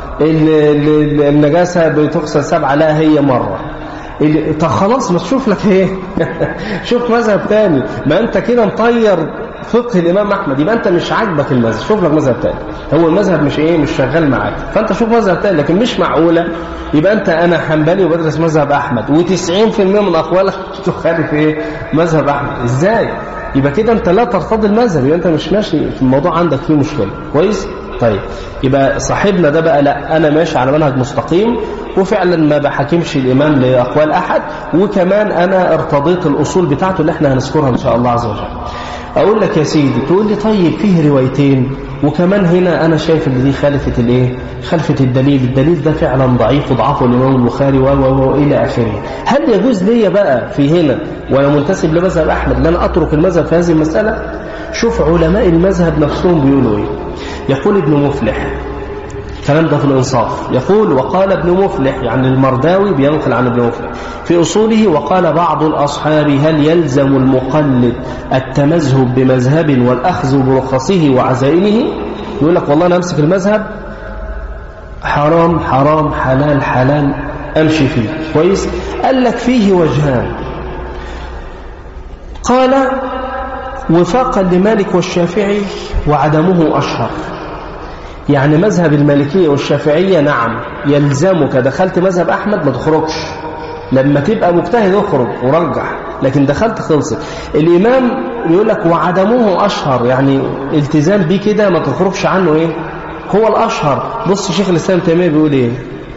النجاسه بتغسل سبعه لا هي مره طب خلاص ما تشوف لك ايه شوف مذهب تاني ما انت كده مطير فقه الامام احمد يبقى انت مش عاجبك المذهب شوف لك مذهب تاني هو المذهب مش ايه مش شغال معاك فانت شوف مذهب تاني لكن مش معقوله يبقى انت انا حنبلي وبدرس مذهب احمد و90% من اقوالك تخالف ايه مذهب احمد ازاي يبقى كده انت لا ترتضي المذهب يبقى انت مش ماشي في الموضوع عندك فيه مشكله كويس طيب يبقى صاحبنا ده بقى لا انا ماشي على منهج مستقيم وفعلا ما بحكمش الامام لاقوال احد وكمان انا ارتضيت الاصول بتاعته اللي احنا هنذكرها ان شاء الله عز وجل اقول لك يا سيدي تقول لي طيب فيه روايتين وكمان هنا أنا شايف ان دي خالفة الإيه خلفة الدليل الدليل ده فعلا ضعيف وضعفه الإمام البخاري و إلى آخره هل يجوز لي بقى في هنا وأنا منتسب لمذهب أحمد لن أترك المذهب في هذه المسألة شوف علماء المذهب نفسهم بيقولوا إيه يقول ابن مفلح الكلام ده في الإنصاف يقول وقال ابن مفلح يعني المرداوي بينقل عن ابن مفلح في أصوله وقال بعض الأصحاب هل يلزم المقلد التمذهب بمذهب والأخذ برخصه وعزائمه يقول لك والله أنا أمسك المذهب حرام حرام حلال حلال أمشي فيه كويس قال لك فيه وجهان قال وفاقا لمالك والشافعي وعدمه أشهر يعني مذهب المالكية والشافعية نعم يلزمك دخلت مذهب أحمد ما تخرجش لما تبقى مجتهد اخرج ورجح لكن دخلت خلصت الإمام يقول لك وعدمه أشهر يعني التزام بيه كده ما تخرجش عنه إيه هو الأشهر بص شيخ الإسلام تيمية بيقول إيه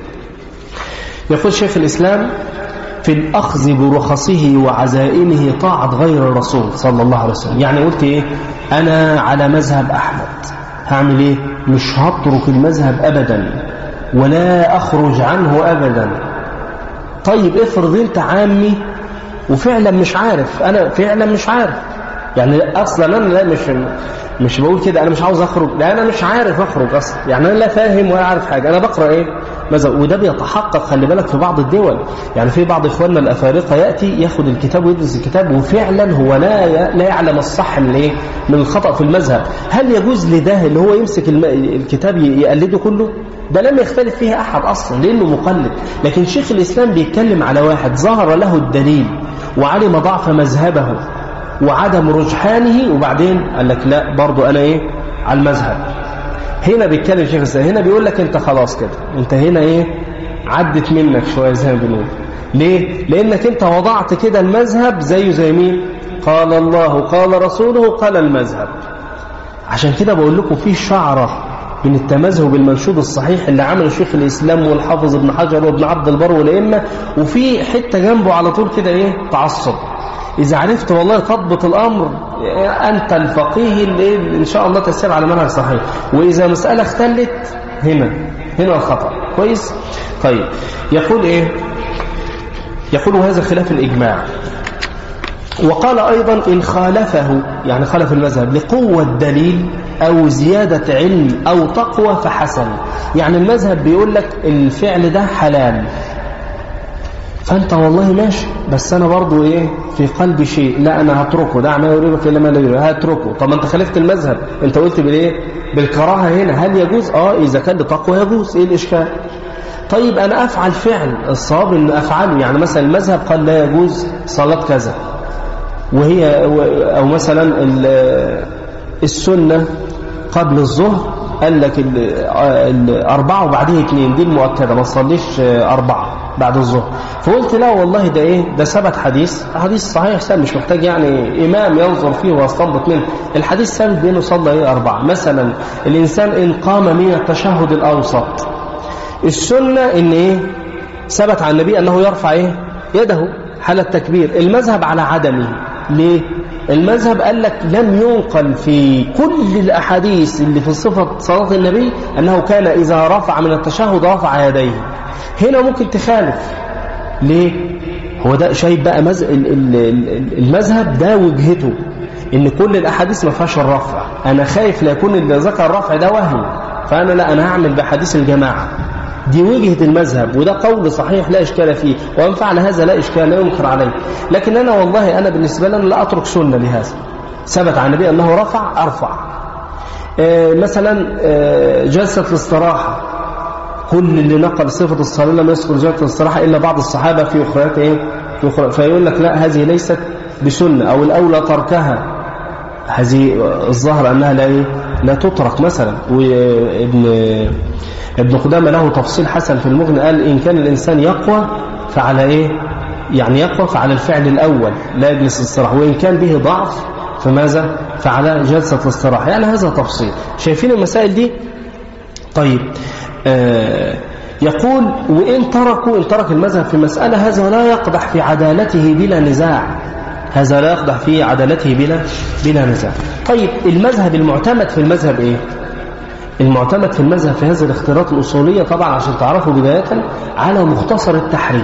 يقول شيخ الإسلام في الأخذ برخصه وعزائمه طاعة غير الرسول صلى الله عليه وسلم يعني قلت إيه أنا على مذهب أحمد هعمل إيه مش هترك المذهب أبدا ولا أخرج عنه أبدا طيب افرض انت عامي وفعلا مش عارف انا فعلا مش عارف يعني اصلا انا لا مش مش بقول كده انا مش عاوز اخرج لا انا مش عارف اخرج اصلا يعني انا لا فاهم ولا عارف حاجه انا بقرا ايه ماذا وده بيتحقق خلي بالك في بعض الدول يعني في بعض اخواننا الافارقه ياتي ياخد الكتاب ويدرس الكتاب وفعلا هو لا لا يعلم الصح من ايه من الخطا في المذهب هل يجوز لده اللي هو يمسك الكتاب يقلده كله ده لم يختلف فيها احد اصلا لانه مقلد لكن شيخ الاسلام بيتكلم على واحد ظهر له الدليل وعلم ضعف مذهبه وعدم رجحانه وبعدين قال لك لا برضو انا ايه على المذهب هنا بيتكلم شيخ الاسلام هنا بيقول لك انت خلاص كده انت هنا ايه عدت منك شويه زي ما بنقول ليه لانك انت وضعت كده المذهب زيه زي مين قال الله قال رسوله قال المذهب عشان كده بقول لكم في شعره من التمذهب المنشود الصحيح اللي عمله شيخ الإسلام والحافظ ابن حجر وابن عبد البر والأئمة وفي حتة جنبه على طول كده إيه تعصب إذا عرفت والله تضبط الأمر أنت الفقيه اللي إن شاء الله تسير على منهج صحيح وإذا مسألة اختلت هنا هنا الخطأ كويس طيب يقول إيه يقول هذا خلاف الإجماع وقال أيضا إن خالفه يعني خالف المذهب لقوة دليل أو زيادة علم أو تقوى فحسن يعني المذهب بيقول لك الفعل ده حلال فأنت والله ماشي بس أنا برضو إيه في قلبي شيء لا أنا هتركه ده ما يريد في لما لا يريد هتركه طب أنت خالفت المذهب أنت قلت بالإيه بالكراهة هنا هل يجوز آه إذا كان لتقوى يجوز إيه الإشكال طيب أنا أفعل فعل الصواب أن أفعله يعني مثلا المذهب قال لا يجوز صلاة كذا وهي أو مثلا السنة قبل الظهر قال لك الأربعة وبعديه اثنين دي المؤكدة ما تصليش أربعة بعد الظهر فقلت لا والله ده إيه ده ثبت حديث حديث صحيح سهل مش محتاج يعني إمام ينظر فيه ويستنبط منه الحديث ثابت بأنه صلى إيه أربعة مثلا الإنسان إن قام من التشهد الأوسط السنة إن إيه ثبت عن النبي أنه يرفع إيه يده حال التكبير المذهب على عدمه ليه المذهب قال لك لم ينقل في كل الأحاديث اللي في صفة صلاة النبي أنه كان إذا رفع من التشهد رفع يديه هنا ممكن تخالف ليه هو ده شايف بقى مز... المذهب ده وجهته ان كل الاحاديث ما فيهاش الرفع انا خايف لا يكون اللي ذكر الرفع ده وهم فانا لا انا هعمل بحديث الجماعه دي وجهة المذهب وده قول صحيح لا إشكال فيه ومن فعل هذا لا إشكال لا ينكر عليه لكن أنا والله أنا بالنسبة لنا لا أترك سنة لهذا ثبت عن النبي أنه رفع أرفع آه مثلا آه جلسة الاستراحة كل اللي نقل صفة الصلاة لم يذكر جلسة الاستراحة إلا بعض الصحابة في أخريات إيه في أخرى فيقول لك لا هذه ليست بسنة أو الأولى تركها هذه الظاهر أنها لا إيه لا تترك مثلا وابن ابن قدامة له تفصيل حسن في المغني قال إن كان الإنسان يقوى فعلى إيه يعني يقوى فعلى الفعل الأول لا يجلس الاستراحة وإن كان به ضعف فماذا فعلى جلسة الاستراحة يعني هذا تفصيل شايفين المسائل دي طيب آه يقول وإن تركوا إن ترك المذهب في مسألة هذا لا يقدح في عدالته بلا نزاع هذا لا يقدح في عدالته بلا بلا نزاع طيب المذهب المعتمد في المذهب إيه المعتمد في المذهب في هذه الاختيارات الأصولية طبعا عشان تعرفوا بداية على مختصر التحرير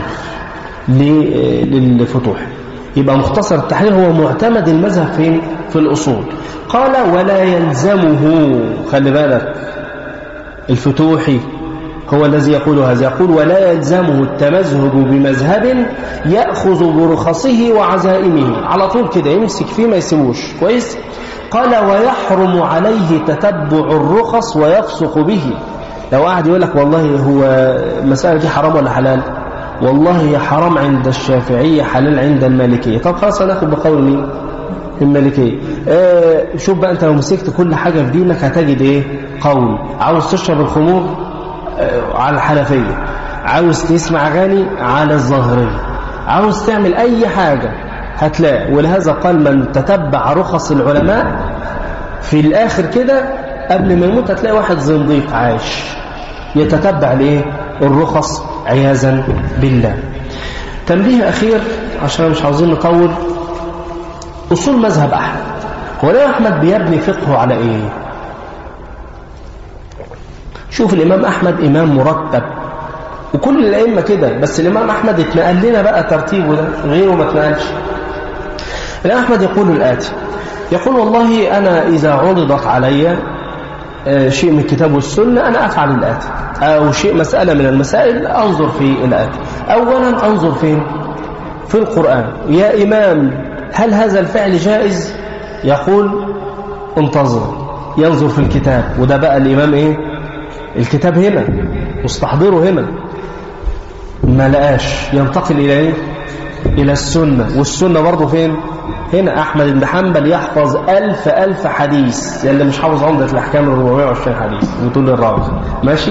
للفتوح يبقى مختصر التحرير هو معتمد المذهب فين في الأصول قال ولا يلزمه خلي بالك الفتوحي هو الذي يقول هذا يقول ولا يلزمه التمذهب بمذهب يأخذ برخصه وعزائمه على طول كده يمسك فيه ما يسيبوش كويس قال ويحرم عليه تتبع الرخص ويفسق به لو قاعد يقول لك والله هو المسألة دي حرام ولا حلال والله هي حرام عند الشافعية حلال عند المالكية طب خلاص هناخد بقول مين المالكية آه شوف بقى انت لو مسكت كل حاجة في دينك هتجد ايه قول عاوز تشرب الخمور آه على الحنفية عاوز تسمع أغاني على الظاهرية عاوز تعمل أي حاجة هتلاقي ولهذا قال من تتبع رخص العلماء في الآخر كده قبل ما يموت هتلاقي واحد زنديق عايش يتتبع لإيه الرخص عياذا بالله تنبيه أخير عشان مش عاوزين نطول أصول مذهب أحمد هو ليه أحمد بيبني فقهه على إيه شوف الإمام أحمد إمام مرتب وكل الأئمة كده بس الإمام أحمد اتنقل لنا بقى ترتيبه ده غيره ما اتنقلش الإمام أحمد يقول الآتي يقول والله أنا إذا عرضت علي شيء من الكتاب والسنة أنا أفعل الآتي أو شيء مسألة من المسائل أنظر في الآتي أولا أنظر فين في القرآن يا إمام هل هذا الفعل جائز يقول انتظر ينظر في الكتاب وده بقى الإمام إيه الكتاب هنا مستحضره هنا ما لقاش ينتقل إلى إيه إلى السنة والسنة برضه فين هنا أحمد بن حنبل يحفظ ألف ألف حديث اللي مش حافظ عمدة الأحكام 420 حديث وطول الراوي ماشي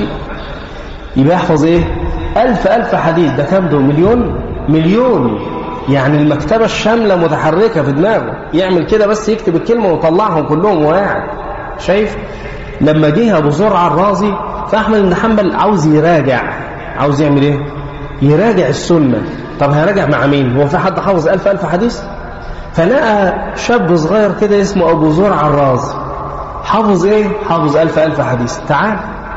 يبقى يحفظ إيه ألف ألف حديث ده كام دول مليون مليون يعني المكتبة الشاملة متحركة في دماغه يعمل كده بس يكتب الكلمة ويطلعهم كلهم وهو قاعد شايف لما جه أبو زرع الرازي فأحمد بن حنبل عاوز يراجع عاوز يعمل إيه يراجع السنة طب هيراجع مع مين هو في حد حافظ ألف ألف حديث فلقى شاب صغير كده اسمه أبو زرع الرازي حافظ إيه حافظ ألف ألف حديث تعال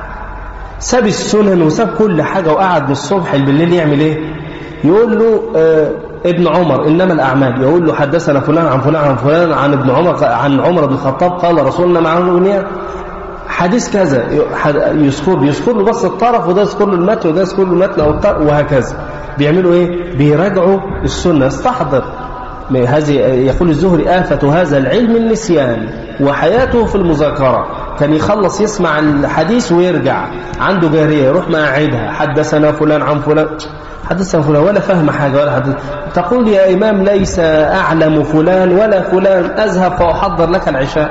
ساب السنن وساب كل حاجة وقعد من الصبح بالليل يعمل إيه يقول له آه ابن عمر إنما الأعمال يقول له حدثنا فلان عن فلان عن فلان عن ابن عمر عن عمر بن الخطاب قال رسولنا معه الأغنية حديث كذا يذكر يذكر له بس الطرف وده يذكر له المتن وده يذكر له المتن أو الطرف وهكذا بيعملوا إيه بيراجعوا السنة استحضر هذه يقول الزهري آفة هذا العلم النسيان وحياته في المذاكرة كان يخلص يسمع الحديث ويرجع عنده جارية يروح مقعدها حدثنا فلان عن فلان حدثنا فلان ولا فهم حاجة ولا حدث تقول يا إمام ليس أعلم فلان ولا فلان أذهب فأحضر لك العشاء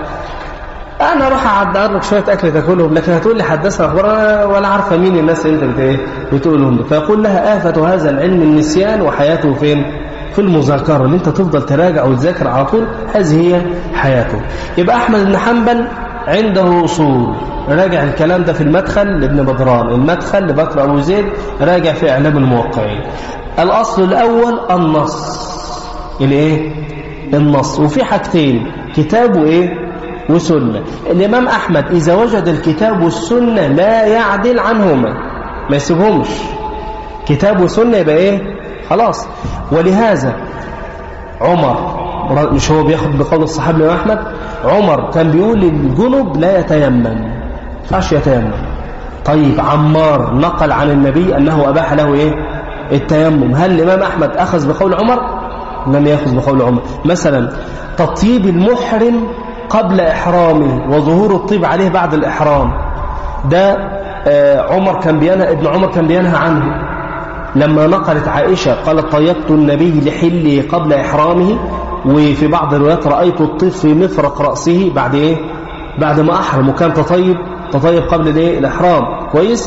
أنا أروح أعدر لك شوية أكل تاكلهم لكن هتقول لي حدثنا أخبار ولا عارفة مين الناس اللي أنت بتقولهم فيقول لها آفة هذا العلم النسيان وحياته فين في المذاكرة اللي أنت تفضل تراجع وتذاكر على طول هذه هي حياته يبقى أحمد بن حنبل عنده أصول راجع الكلام ده في المدخل لابن بدران المدخل لبكر أبو زيد راجع في إعلام الموقعين الأصل الأول النص الإيه؟ النص وفي حاجتين كتاب وإيه؟ وسنة الإمام أحمد إذا وجد الكتاب والسنة لا يعدل عنهما ما يسيبهمش كتاب وسنة يبقى إيه خلاص ولهذا عمر مش هو بياخد بقول الصحابي الإمام أحمد عمر كان بيقول الجنب لا يتيمم فاش يتيمم طيب عمار نقل عن النبي أنه أباح له إيه التيمم هل الإمام أحمد أخذ بقول عمر لم يأخذ بقول عمر مثلا تطيب المحرم قبل إحرامه وظهور الطيب عليه بعد الإحرام ده عمر كان بينهى ابن عمر كان بينهى عنه لما نقلت عائشة قالت طيبت النبي لحلي قبل إحرامه وفي بعض الروايات رأيت الطيب في مفرق رأسه بعد إيه بعد ما أحرم وكان تطيب تطيب قبل الإيه الإحرام كويس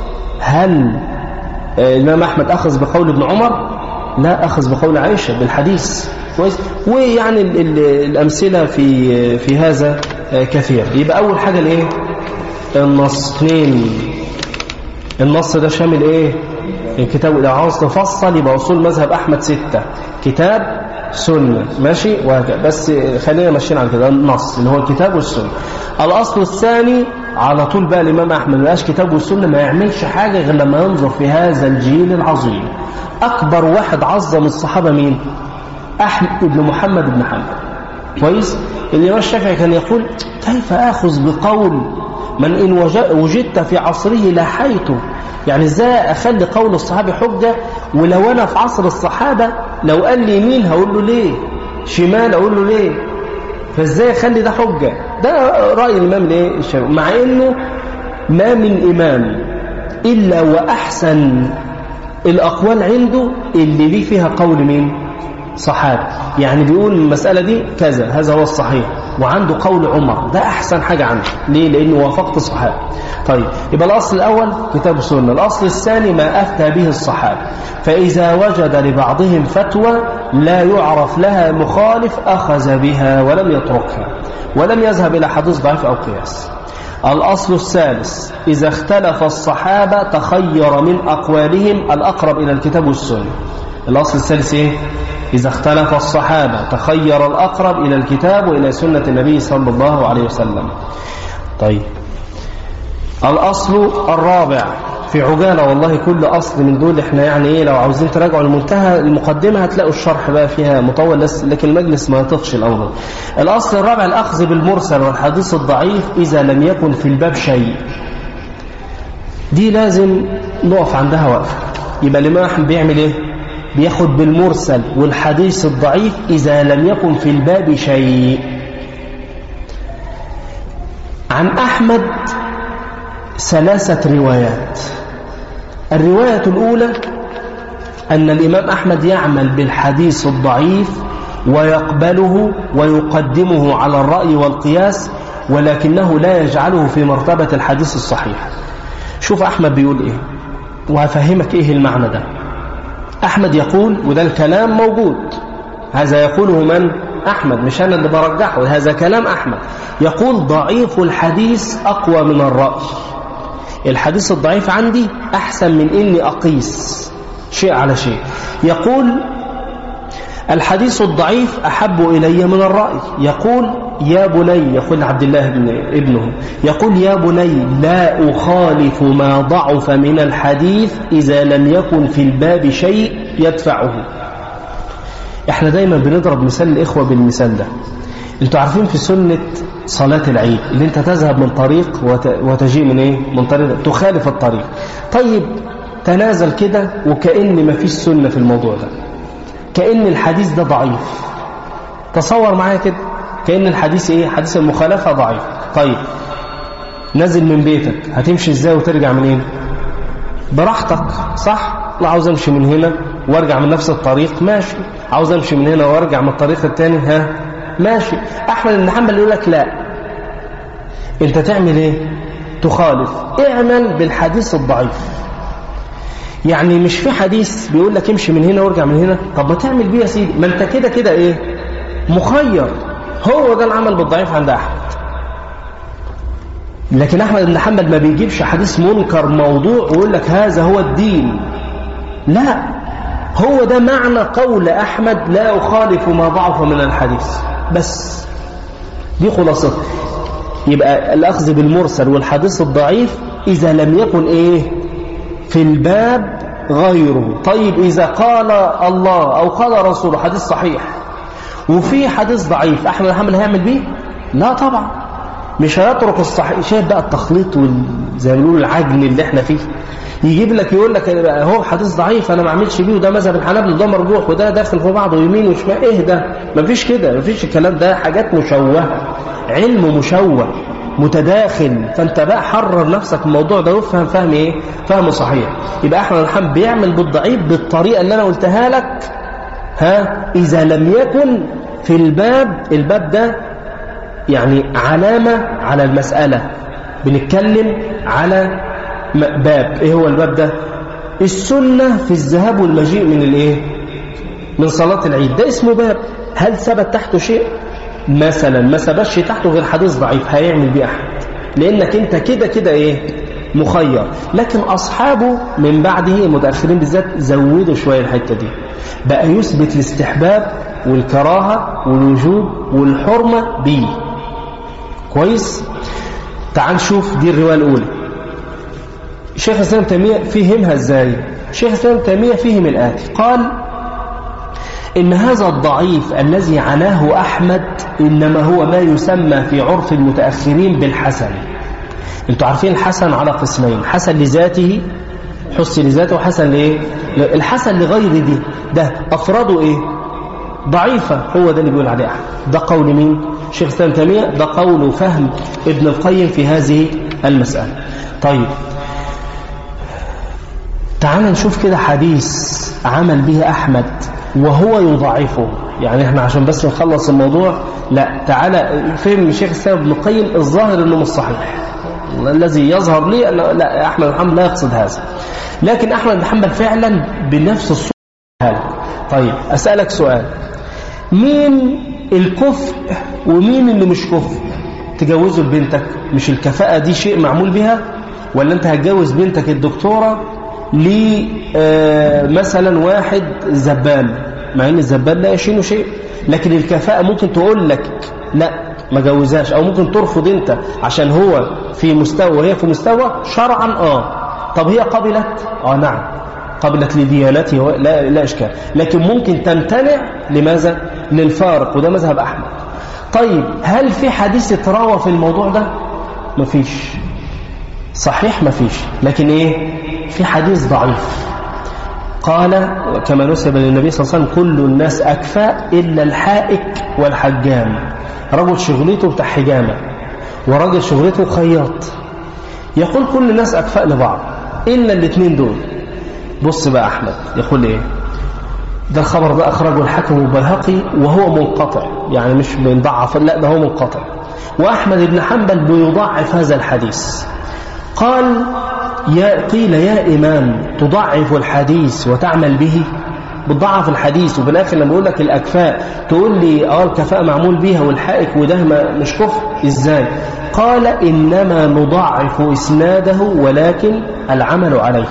هل الإمام أحمد أخذ بقول ابن عمر لا أخذ بقول عائشة بالحديث كويس ويعني ال ال الأمثلة في في هذا كثير يبقى أول حاجة الإيه النص اثنين النص ده شامل إيه الكتاب إذا عاوز تفصل يبقى أصول مذهب أحمد ستة كتاب سنة ماشي وهكذا بس خلينا ماشيين على كده النص اللي هو الكتاب والسنة الأصل الثاني على طول بقى الإمام أحمد ما لقاش كتاب والسنة ما يعملش حاجة غير لما ينظر في هذا الجيل العظيم أكبر واحد عظم الصحابة مين أحمد بن محمد بن حنبل كويس الإمام الشافعي كان يقول كيف آخذ بقول من إن وجدت في عصره لحيته يعني ازاي اخلي قول الصحابي حجة ولو انا في عصر الصحابة لو قال لي يمين هقول له ليه شمال اقول له ليه فازاي اخلي ده حجة ده رأي الامام ليه الشافعي مع انه ما من امام الا واحسن الاقوال عنده اللي ليه فيها قول مين صحابي يعني بيقول المسألة دي كذا هذا هو الصحيح وعنده قول عمر ده أحسن حاجة عنده ليه؟ لأنه وافقت صحابي طيب يبقى الأصل الأول كتاب السنة الأصل الثاني ما أفتى به الصحابة فإذا وجد لبعضهم فتوى لا يعرف لها مخالف أخذ بها ولم يتركها ولم يذهب إلى حديث ضعيف أو قياس الأصل الثالث إذا اختلف الصحابة تخير من أقوالهم الأقرب إلى الكتاب والسنة الأصل الثالث إيه؟ إذا اختلف الصحابة تخير الأقرب إلى الكتاب وإلى سنة النبي صلى الله عليه وسلم طيب الأصل الرابع في عجالة والله كل أصل من دول احنا يعني ايه لو عاوزين تراجعوا المنتهى المقدمة هتلاقوا الشرح بقى فيها مطول لكن المجلس ما يطقش الأمر الأصل الرابع الأخذ بالمرسل والحديث الضعيف إذا لم يكن في الباب شيء دي لازم نقف عندها وقفة يبقى الإمام أحمد بيعمل ايه بياخد بالمرسل والحديث الضعيف إذا لم يكن في الباب شيء عن أحمد ثلاثة روايات الرواية الأولى أن الإمام أحمد يعمل بالحديث الضعيف ويقبله ويقدمه على الرأي والقياس ولكنه لا يجعله في مرتبة الحديث الصحيح شوف أحمد بيقول إيه وهفهمك إيه المعنى ده أحمد يقول وده الكلام موجود هذا يقوله من؟ أحمد مش أنا اللي برجحه هذا كلام أحمد يقول ضعيف الحديث أقوى من الرأي الحديث الضعيف عندي أحسن من إني أقيس شيء على شيء يقول الحديث الضعيف أحب إلي من الرأي يقول يا بني يقول عبد الله بن ابنه يقول يا بني لا أخالف ما ضعف من الحديث إذا لم يكن في الباب شيء يدفعه احنا دايما بنضرب مثال الإخوة بالمثال ده انتوا عارفين في سنة صلاة العيد اللي انت تذهب من طريق وتجيء من ايه من طريق تخالف الطريق طيب تنازل كده وكأن ما فيش سنة في الموضوع ده كأن الحديث ده ضعيف تصور معايا كده كأن الحديث ايه حديث المخالفة ضعيف طيب نزل من بيتك هتمشي ازاي وترجع منين براحتك صح لا عاوز امشي من هنا وارجع من نفس الطريق ماشي عاوز امشي من هنا وارجع من الطريق الثاني ها ماشي احمد بن حنبل يقول لك لا انت تعمل ايه تخالف اعمل بالحديث الضعيف يعني مش في حديث بيقول لك امشي من هنا وارجع من هنا طب ما تعمل بيه يا سيدي ما انت كده كده ايه مخير هو ده العمل بالضعيف عند احمد لكن احمد بن حنبل ما بيجيبش حديث منكر موضوع ويقول لك هذا هو الدين لا هو ده معنى قول احمد لا اخالف ما ضعف من الحديث بس دي خلاصته يبقى الاخذ بالمرسل والحديث الضعيف اذا لم يكن ايه في الباب غيره طيب إذا قال الله أو قال رسوله حديث صحيح وفي حديث ضعيف أحمد محمد هيعمل بيه لا طبعا مش هيترك الصحيح شايف بقى التخليط زي ما بيقولوا العجن اللي احنا فيه يجيب لك يقول لك هو حديث ضعيف انا ما اعملش بيه وده مذهب الحنابلة وده مرجوح وده داخل في بعضه يمين وشمال ايه ده مفيش كده مفيش الكلام ده حاجات مشوهه علم مشوه متداخل فانت بقى حرر نفسك من الموضوع ده وافهم فهم ايه فهم صحيح يبقى احمد الحمد بيعمل بالضعيف بالطريقه اللي انا قلتها لك ها اذا لم يكن في الباب الباب ده يعني علامه على المساله بنتكلم على باب ايه هو الباب ده السنه في الذهاب والمجيء من الايه من صلاه العيد ده اسمه باب هل ثبت تحته شيء مثلا ما ثبتش تحته غير حديث ضعيف هيعمل بيه احد لانك انت كده كده ايه مخير لكن اصحابه من بعده المتاخرين بالذات زودوا شويه الحته دي بقى يثبت الاستحباب والكراهه والوجوب والحرمه بيه كويس تعال نشوف دي الرواية الأولى شيخ الإسلام تيمية فهمها ازاي شيخ الإسلام تيمية فهم الآتي قال إن هذا الضعيف الذي عناه أحمد إنما هو ما يسمى في عرف المتأخرين بالحسن انتوا عارفين الحسن على قسمين حسن لذاته حسن لذاته وحسن لإيه الحسن لغير دي ده أفراده إيه ضعيفة هو ده اللي بيقول عليه أحمد ده قول مين شيخ الإسلام تيمية ده قول فهم ابن القيم في هذه المسألة طيب تعال نشوف كده حديث عمل به أحمد وهو يضعفه يعني احنا عشان بس نخلص الموضوع لا تعالى فهم الشيخ الإسلام ابن القيم الظاهر انه مش صحيح الذي يظهر لي لا أحمد بن حنبل لا يقصد هذا لكن أحمد بن حنبل فعلا بنفس الصورة طيب أسألك سؤال مين الكفء ومين اللي مش كفء تجوزه لبنتك مش الكفاءة دي شيء معمول بها ولا انت هتجوز بنتك الدكتورة لمثلا واحد زبال مع ان الزبال لا يشينه شيء لكن الكفاءة ممكن تقول لك لا ما جوزهاش او ممكن ترفض انت عشان هو في مستوى وهي في مستوى شرعا اه طب هي قبلت اه نعم قبلت لديانته لا, لا اشكال لكن ممكن تمتنع لماذا للفارق وده مذهب احمد طيب هل في حديث اتروى في الموضوع ده مفيش صحيح مفيش لكن ايه في حديث ضعيف قال كما نسب للنبي صلى الله عليه وسلم كل الناس أكفاء إلا الحائك والحجام رجل شغلته بتاع حجامة ورجل شغلته خياط يقول كل الناس أكفاء لبعض إلا الاثنين دول بص بقى أحمد يقول إيه ده الخبر ده أخرجه الحكم البيهقي وهو منقطع يعني مش بنضعف لا ده هو منقطع وأحمد بن حنبل بيضعف هذا الحديث قال يا قيل يا إمام تضعف الحديث وتعمل به بتضعف الحديث وفي الآخر لما يقول لك الأكفاء تقول لي اه الكفاءة معمول بيها والحائك وده مش كفر إزاي قال إنما نضعف إسناده ولكن العمل عليه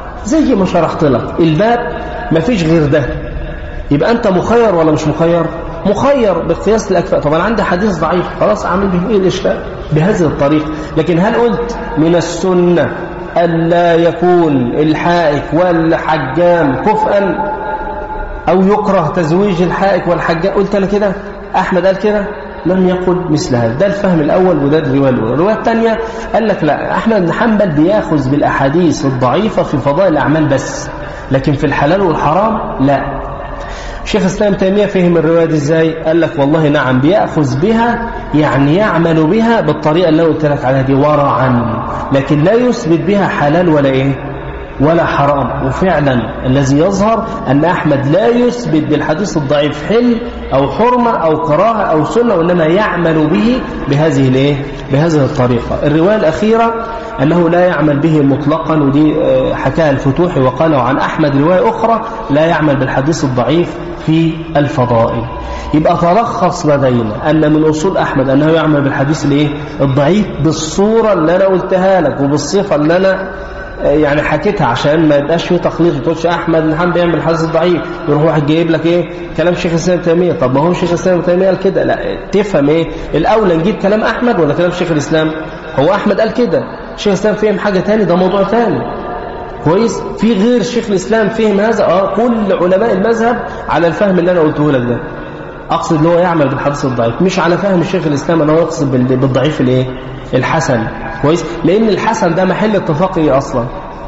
زي ما شرحت لك الباب ما فيش غير ده يبقى أنت مخير ولا مش مخير مخير بقياس الأكفاء طبعا عندي حديث ضعيف خلاص أعمل به إيه الإشكال بهذه الطريقة لكن هل قلت من السنة ألا يكون الحائك والحجام كفءا أو يكره تزويج الحائك والحجام قلت أنا كده أحمد قال كده لم يقل مثل هذا ده الفهم الأول وده الرواية الأولى الرواية الثانية قال لك لا أحمد بن حنبل بياخذ بالأحاديث الضعيفة في فضائل الأعمال بس لكن في الحلال والحرام لا شيخ الإسلام تيمية فهم الرواية دي ازاي قال لك والله نعم بيأخذ بها يعني يعمل بها بالطريقة اللي قلت لك عليها دي ورعا لكن لا يثبت بها حلال ولا ايه ولا حرام وفعلا الذي يظهر أن أحمد لا يثبت بالحديث الضعيف حل أو حرمة أو كراهة أو سنة وإنما يعمل به بهذه الايه بهذه الطريقة الرواية الأخيرة أنه لا يعمل به مطلقا ودي حكاها الفتوح وقاله عن أحمد رواية أخرى لا يعمل بالحديث الضعيف في الفضائل يبقى تلخص لدينا أن من أصول أحمد أنه يعمل بالحديث الايه الضعيف بالصورة اللي أنا قلتها لك وبالصفة اللي أنا يعني حكيتها عشان ما يبقاش فيه تخليط ما تقولش احمد بن حنبل بيعمل الحديث الضعيف يروح واحد جايب لك ايه كلام شيخ الاسلام تيميه طب ما هو شيخ الاسلام تيميه قال كده لا تفهم ايه الاولى نجيب كلام احمد ولا كلام شيخ الاسلام هو احمد قال كده شيخ الاسلام فهم حاجه ثاني ده موضوع ثاني كويس في غير شيخ الاسلام فهم هذا اه كل علماء المذهب على الفهم اللي انا قلته لك ده اقصد اللي هو يعمل بالحديث الضعيف مش على فهم الشيخ الاسلام انا يقصد بالضعيف الايه الحسن كويس لان الحسن ده محل اتفاق ايه اصلا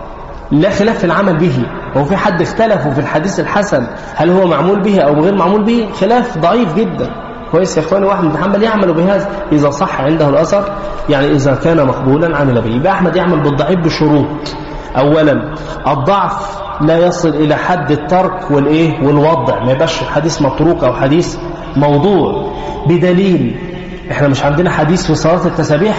لا خلاف في العمل به هو في حد اختلفوا في الحديث الحسن هل هو معمول به او غير معمول به خلاف ضعيف جدا كويس يا اخواني واحد بن يعمل بهذا اذا صح عنده الاثر يعني اذا كان مقبولا عمل به يبقى احمد يعمل بالضعيف بشروط اولا الضعف لا يصل الى حد الترك والايه والوضع ما يبقاش حديث متروك او حديث موضوع بدليل احنا مش عندنا حديث في صلاه التسابيح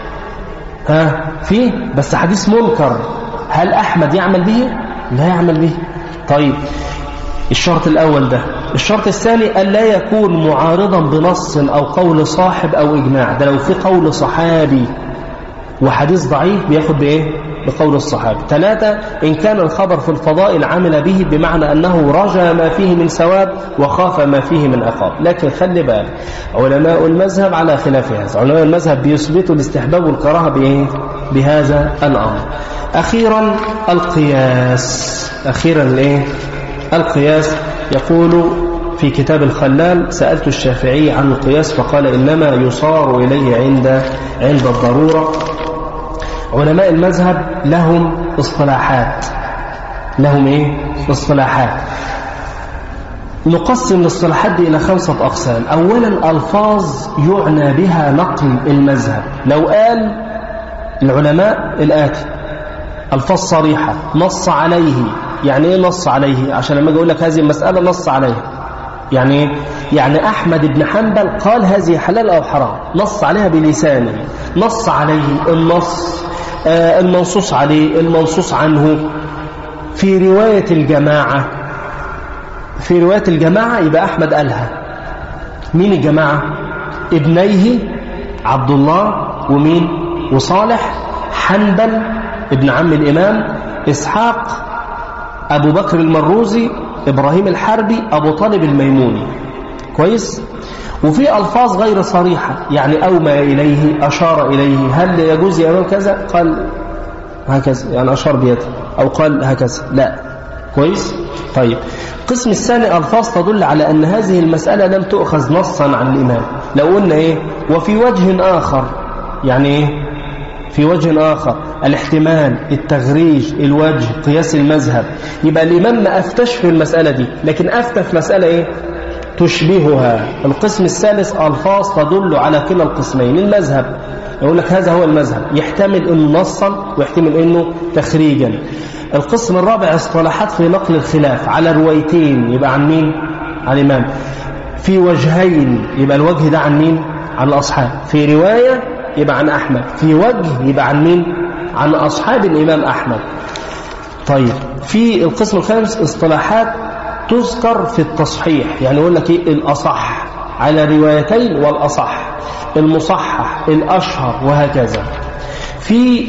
ها في بس حديث منكر هل أحمد يعمل به؟ لا يعمل به طيب الشرط الأول ده الشرط الثاني أن لا يكون معارضا بنص أو قول صاحب أو إجماع ده لو في قول صحابي وحديث ضعيف بياخد بإيه؟ بقول الصحابي ثلاثة إن كان الخبر في الفضائل عمل به بمعنى أنه رجى ما فيه من ثواب وخاف ما فيه من عقاب لكن خلي بالك علماء المذهب على خلاف هذا علماء المذهب بيثبتوا الاستحباب والكراهة بإيه؟ بهذا الأمر أخيرا القياس أخيرا الإيه؟ القياس يقول في كتاب الخلال سألت الشافعي عن القياس فقال إنما يصار إليه عند عند الضرورة علماء المذهب لهم اصطلاحات لهم ايه اصطلاحات نقسم الاصطلاحات دي إلى خمسة أقسام أولا ألفاظ يعنى بها نقل المذهب لو قال العلماء الآتي ألفاظ صريحة نص عليه يعني إيه نص عليه عشان لما أجي أقول لك هذه المسألة نص عليها يعني إيه؟ يعني أحمد بن حنبل قال هذه حلال أو حرام نص عليها بلسانه نص عليه النص آه المنصوص عليه المنصوص عنه في رواية الجماعة في رواية الجماعة يبقى أحمد قالها مين الجماعة ابنيه عبد الله ومين وصالح حنبل ابن عم الإمام إسحاق أبو بكر المروزي إبراهيم الحربي أبو طالب الميموني كويس وفي ألفاظ غير صريحة يعني أومى إليه أشار إليه هل يجوز يا إمام كذا قال هكذا يعني أشار بيده أو قال هكذا لا كويس طيب القسم الثاني ألفاظ تدل على أن هذه المسألة لم تؤخذ نصا عن الإمام لو قلنا إيه وفي وجه آخر يعني إيه في وجه آخر الاحتمال التغريج الوجه قياس المذهب يبقى الإمام ما أفتش في المسألة دي لكن أفتى في مسألة إيه تشبهها القسم الثالث ألفاظ تدل على كلا القسمين المذهب يقول لك هذا هو المذهب يحتمل انه نصا ويحتمل انه تخريجا القسم الرابع اصطلاحات في نقل الخلاف على روايتين يبقى عن مين عن الامام في وجهين يبقى الوجه ده عن مين عن الاصحاب في روايه يبقى عن احمد في وجه يبقى عن مين عن اصحاب الامام احمد طيب في القسم الخامس اصطلاحات تذكر في التصحيح يعني يقول لك ايه الاصح على روايتين والاصح المصحح الاشهر وهكذا في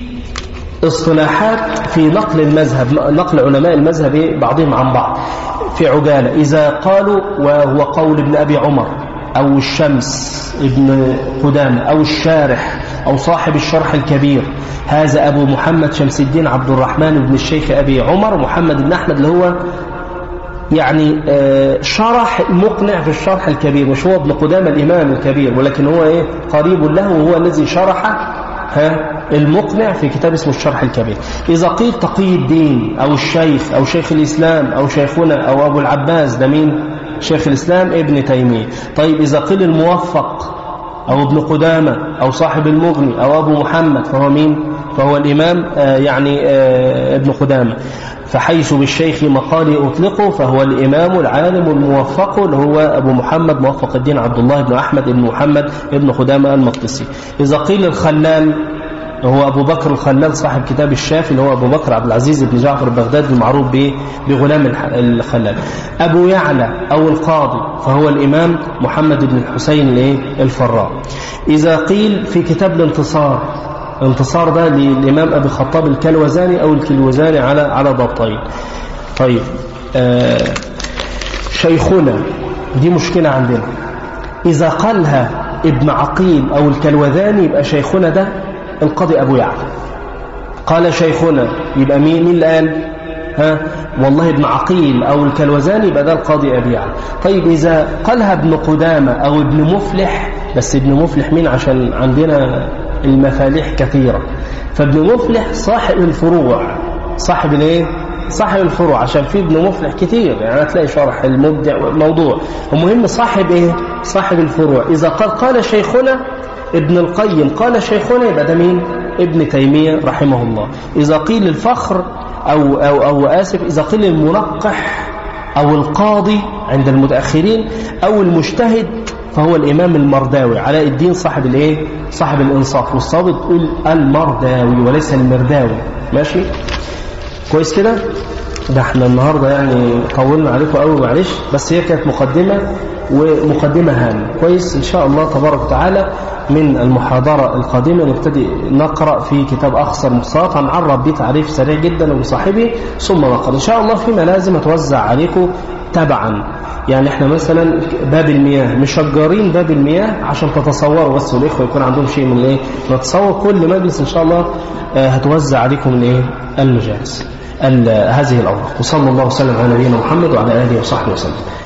اصطلاحات في نقل المذهب نقل علماء المذهب بعضهم عن بعض في عجالة إذا قالوا وهو قول ابن أبي عمر أو الشمس ابن قدامة أو الشارح أو صاحب الشرح الكبير هذا أبو محمد شمس الدين عبد الرحمن بن الشيخ أبي عمر محمد بن أحمد اللي هو يعني شرح مقنع في الشرح الكبير مش هو ابن قدامة الإمام الكبير ولكن هو إيه قريب له وهو الذي شرح ها المقنع في كتاب اسمه الشرح الكبير إذا قيل تقي الدين أو الشيخ أو شيخ الإسلام أو شيخنا أو أبو العباس ده مين شيخ الإسلام ابن تيمية طيب إذا قيل الموفق أو ابن قدامة أو صاحب المغني أو أبو محمد فهو مين فهو الإمام آه يعني آه ابن قدامة فحيث بالشيخ مقالي أطلقه فهو الإمام العالم الموفق اللي هو أبو محمد موفق الدين عبد الله بن أحمد بن محمد بن قدامة المقدسي إذا قيل الخلال هو أبو بكر الخلال صاحب كتاب الشافي اللي هو أبو بكر عبد العزيز بن جعفر البغدادي المعروف بغلام الخلال أبو يعلى أو القاضي فهو الإمام محمد بن الحسين الفراء إذا قيل في كتاب الانتصار الانتصار ده للإمام أبي خطاب الكلوزاني أو الكلوزاني على على ضبطين طيب آه شيخنا دي مشكلة عندنا إذا قالها ابن عقيل أو الكلوذاني يبقى شيخنا ده القاضي أبو يعلى قال شيخنا يبقى مين مين اللي قال ها والله ابن عقيل أو الكلوزاني يبقى ده القاضي أبي يعلى طيب إذا قالها ابن قدامة أو ابن مفلح بس ابن مفلح مين عشان عندنا المفاليح كثيرة فابن مفلح صاحب الفروع صاحب الايه صاحب الفروع عشان في ابن مفلح كتير يعني هتلاقي شرح المبدع موضوع المهم صاحب ايه صاحب الفروع اذا قال قال شيخنا ابن القيم قال شيخنا يبقى ده مين ابن تيمية رحمه الله إذا قيل الفخر أو, أو, أو آسف إذا قيل المنقح أو القاضي عند المتأخرين أو المجتهد فهو الإمام المرداوي علاء الدين صاحب الإيه صاحب الإنصاف والصواب تقول المرداوي وليس المرداوي ماشي كويس كده ده احنا النهاردة يعني طولنا عليكم قوي معلش بس هي كانت مقدمة ومقدمة هامة كويس إن شاء الله تبارك وتعالى من المحاضرة القادمة نبتدي نقرأ في كتاب أخصر مختصرات هنعرف بيه تعريف سريع جدا وبصاحبه ثم نقرأ إن شاء الله في ملازم أتوزع عليكم تبعا يعني احنا مثلا باب المياه مشجرين باب المياه عشان تتصوروا بس والاخوه يكون عندهم شيء من الايه نتصور كل مجلس ان شاء الله هتوزع عليكم الايه المجالس هذه الاوراق وصلى الله وسلم على نبينا محمد وعلى اله وصحبه وسلم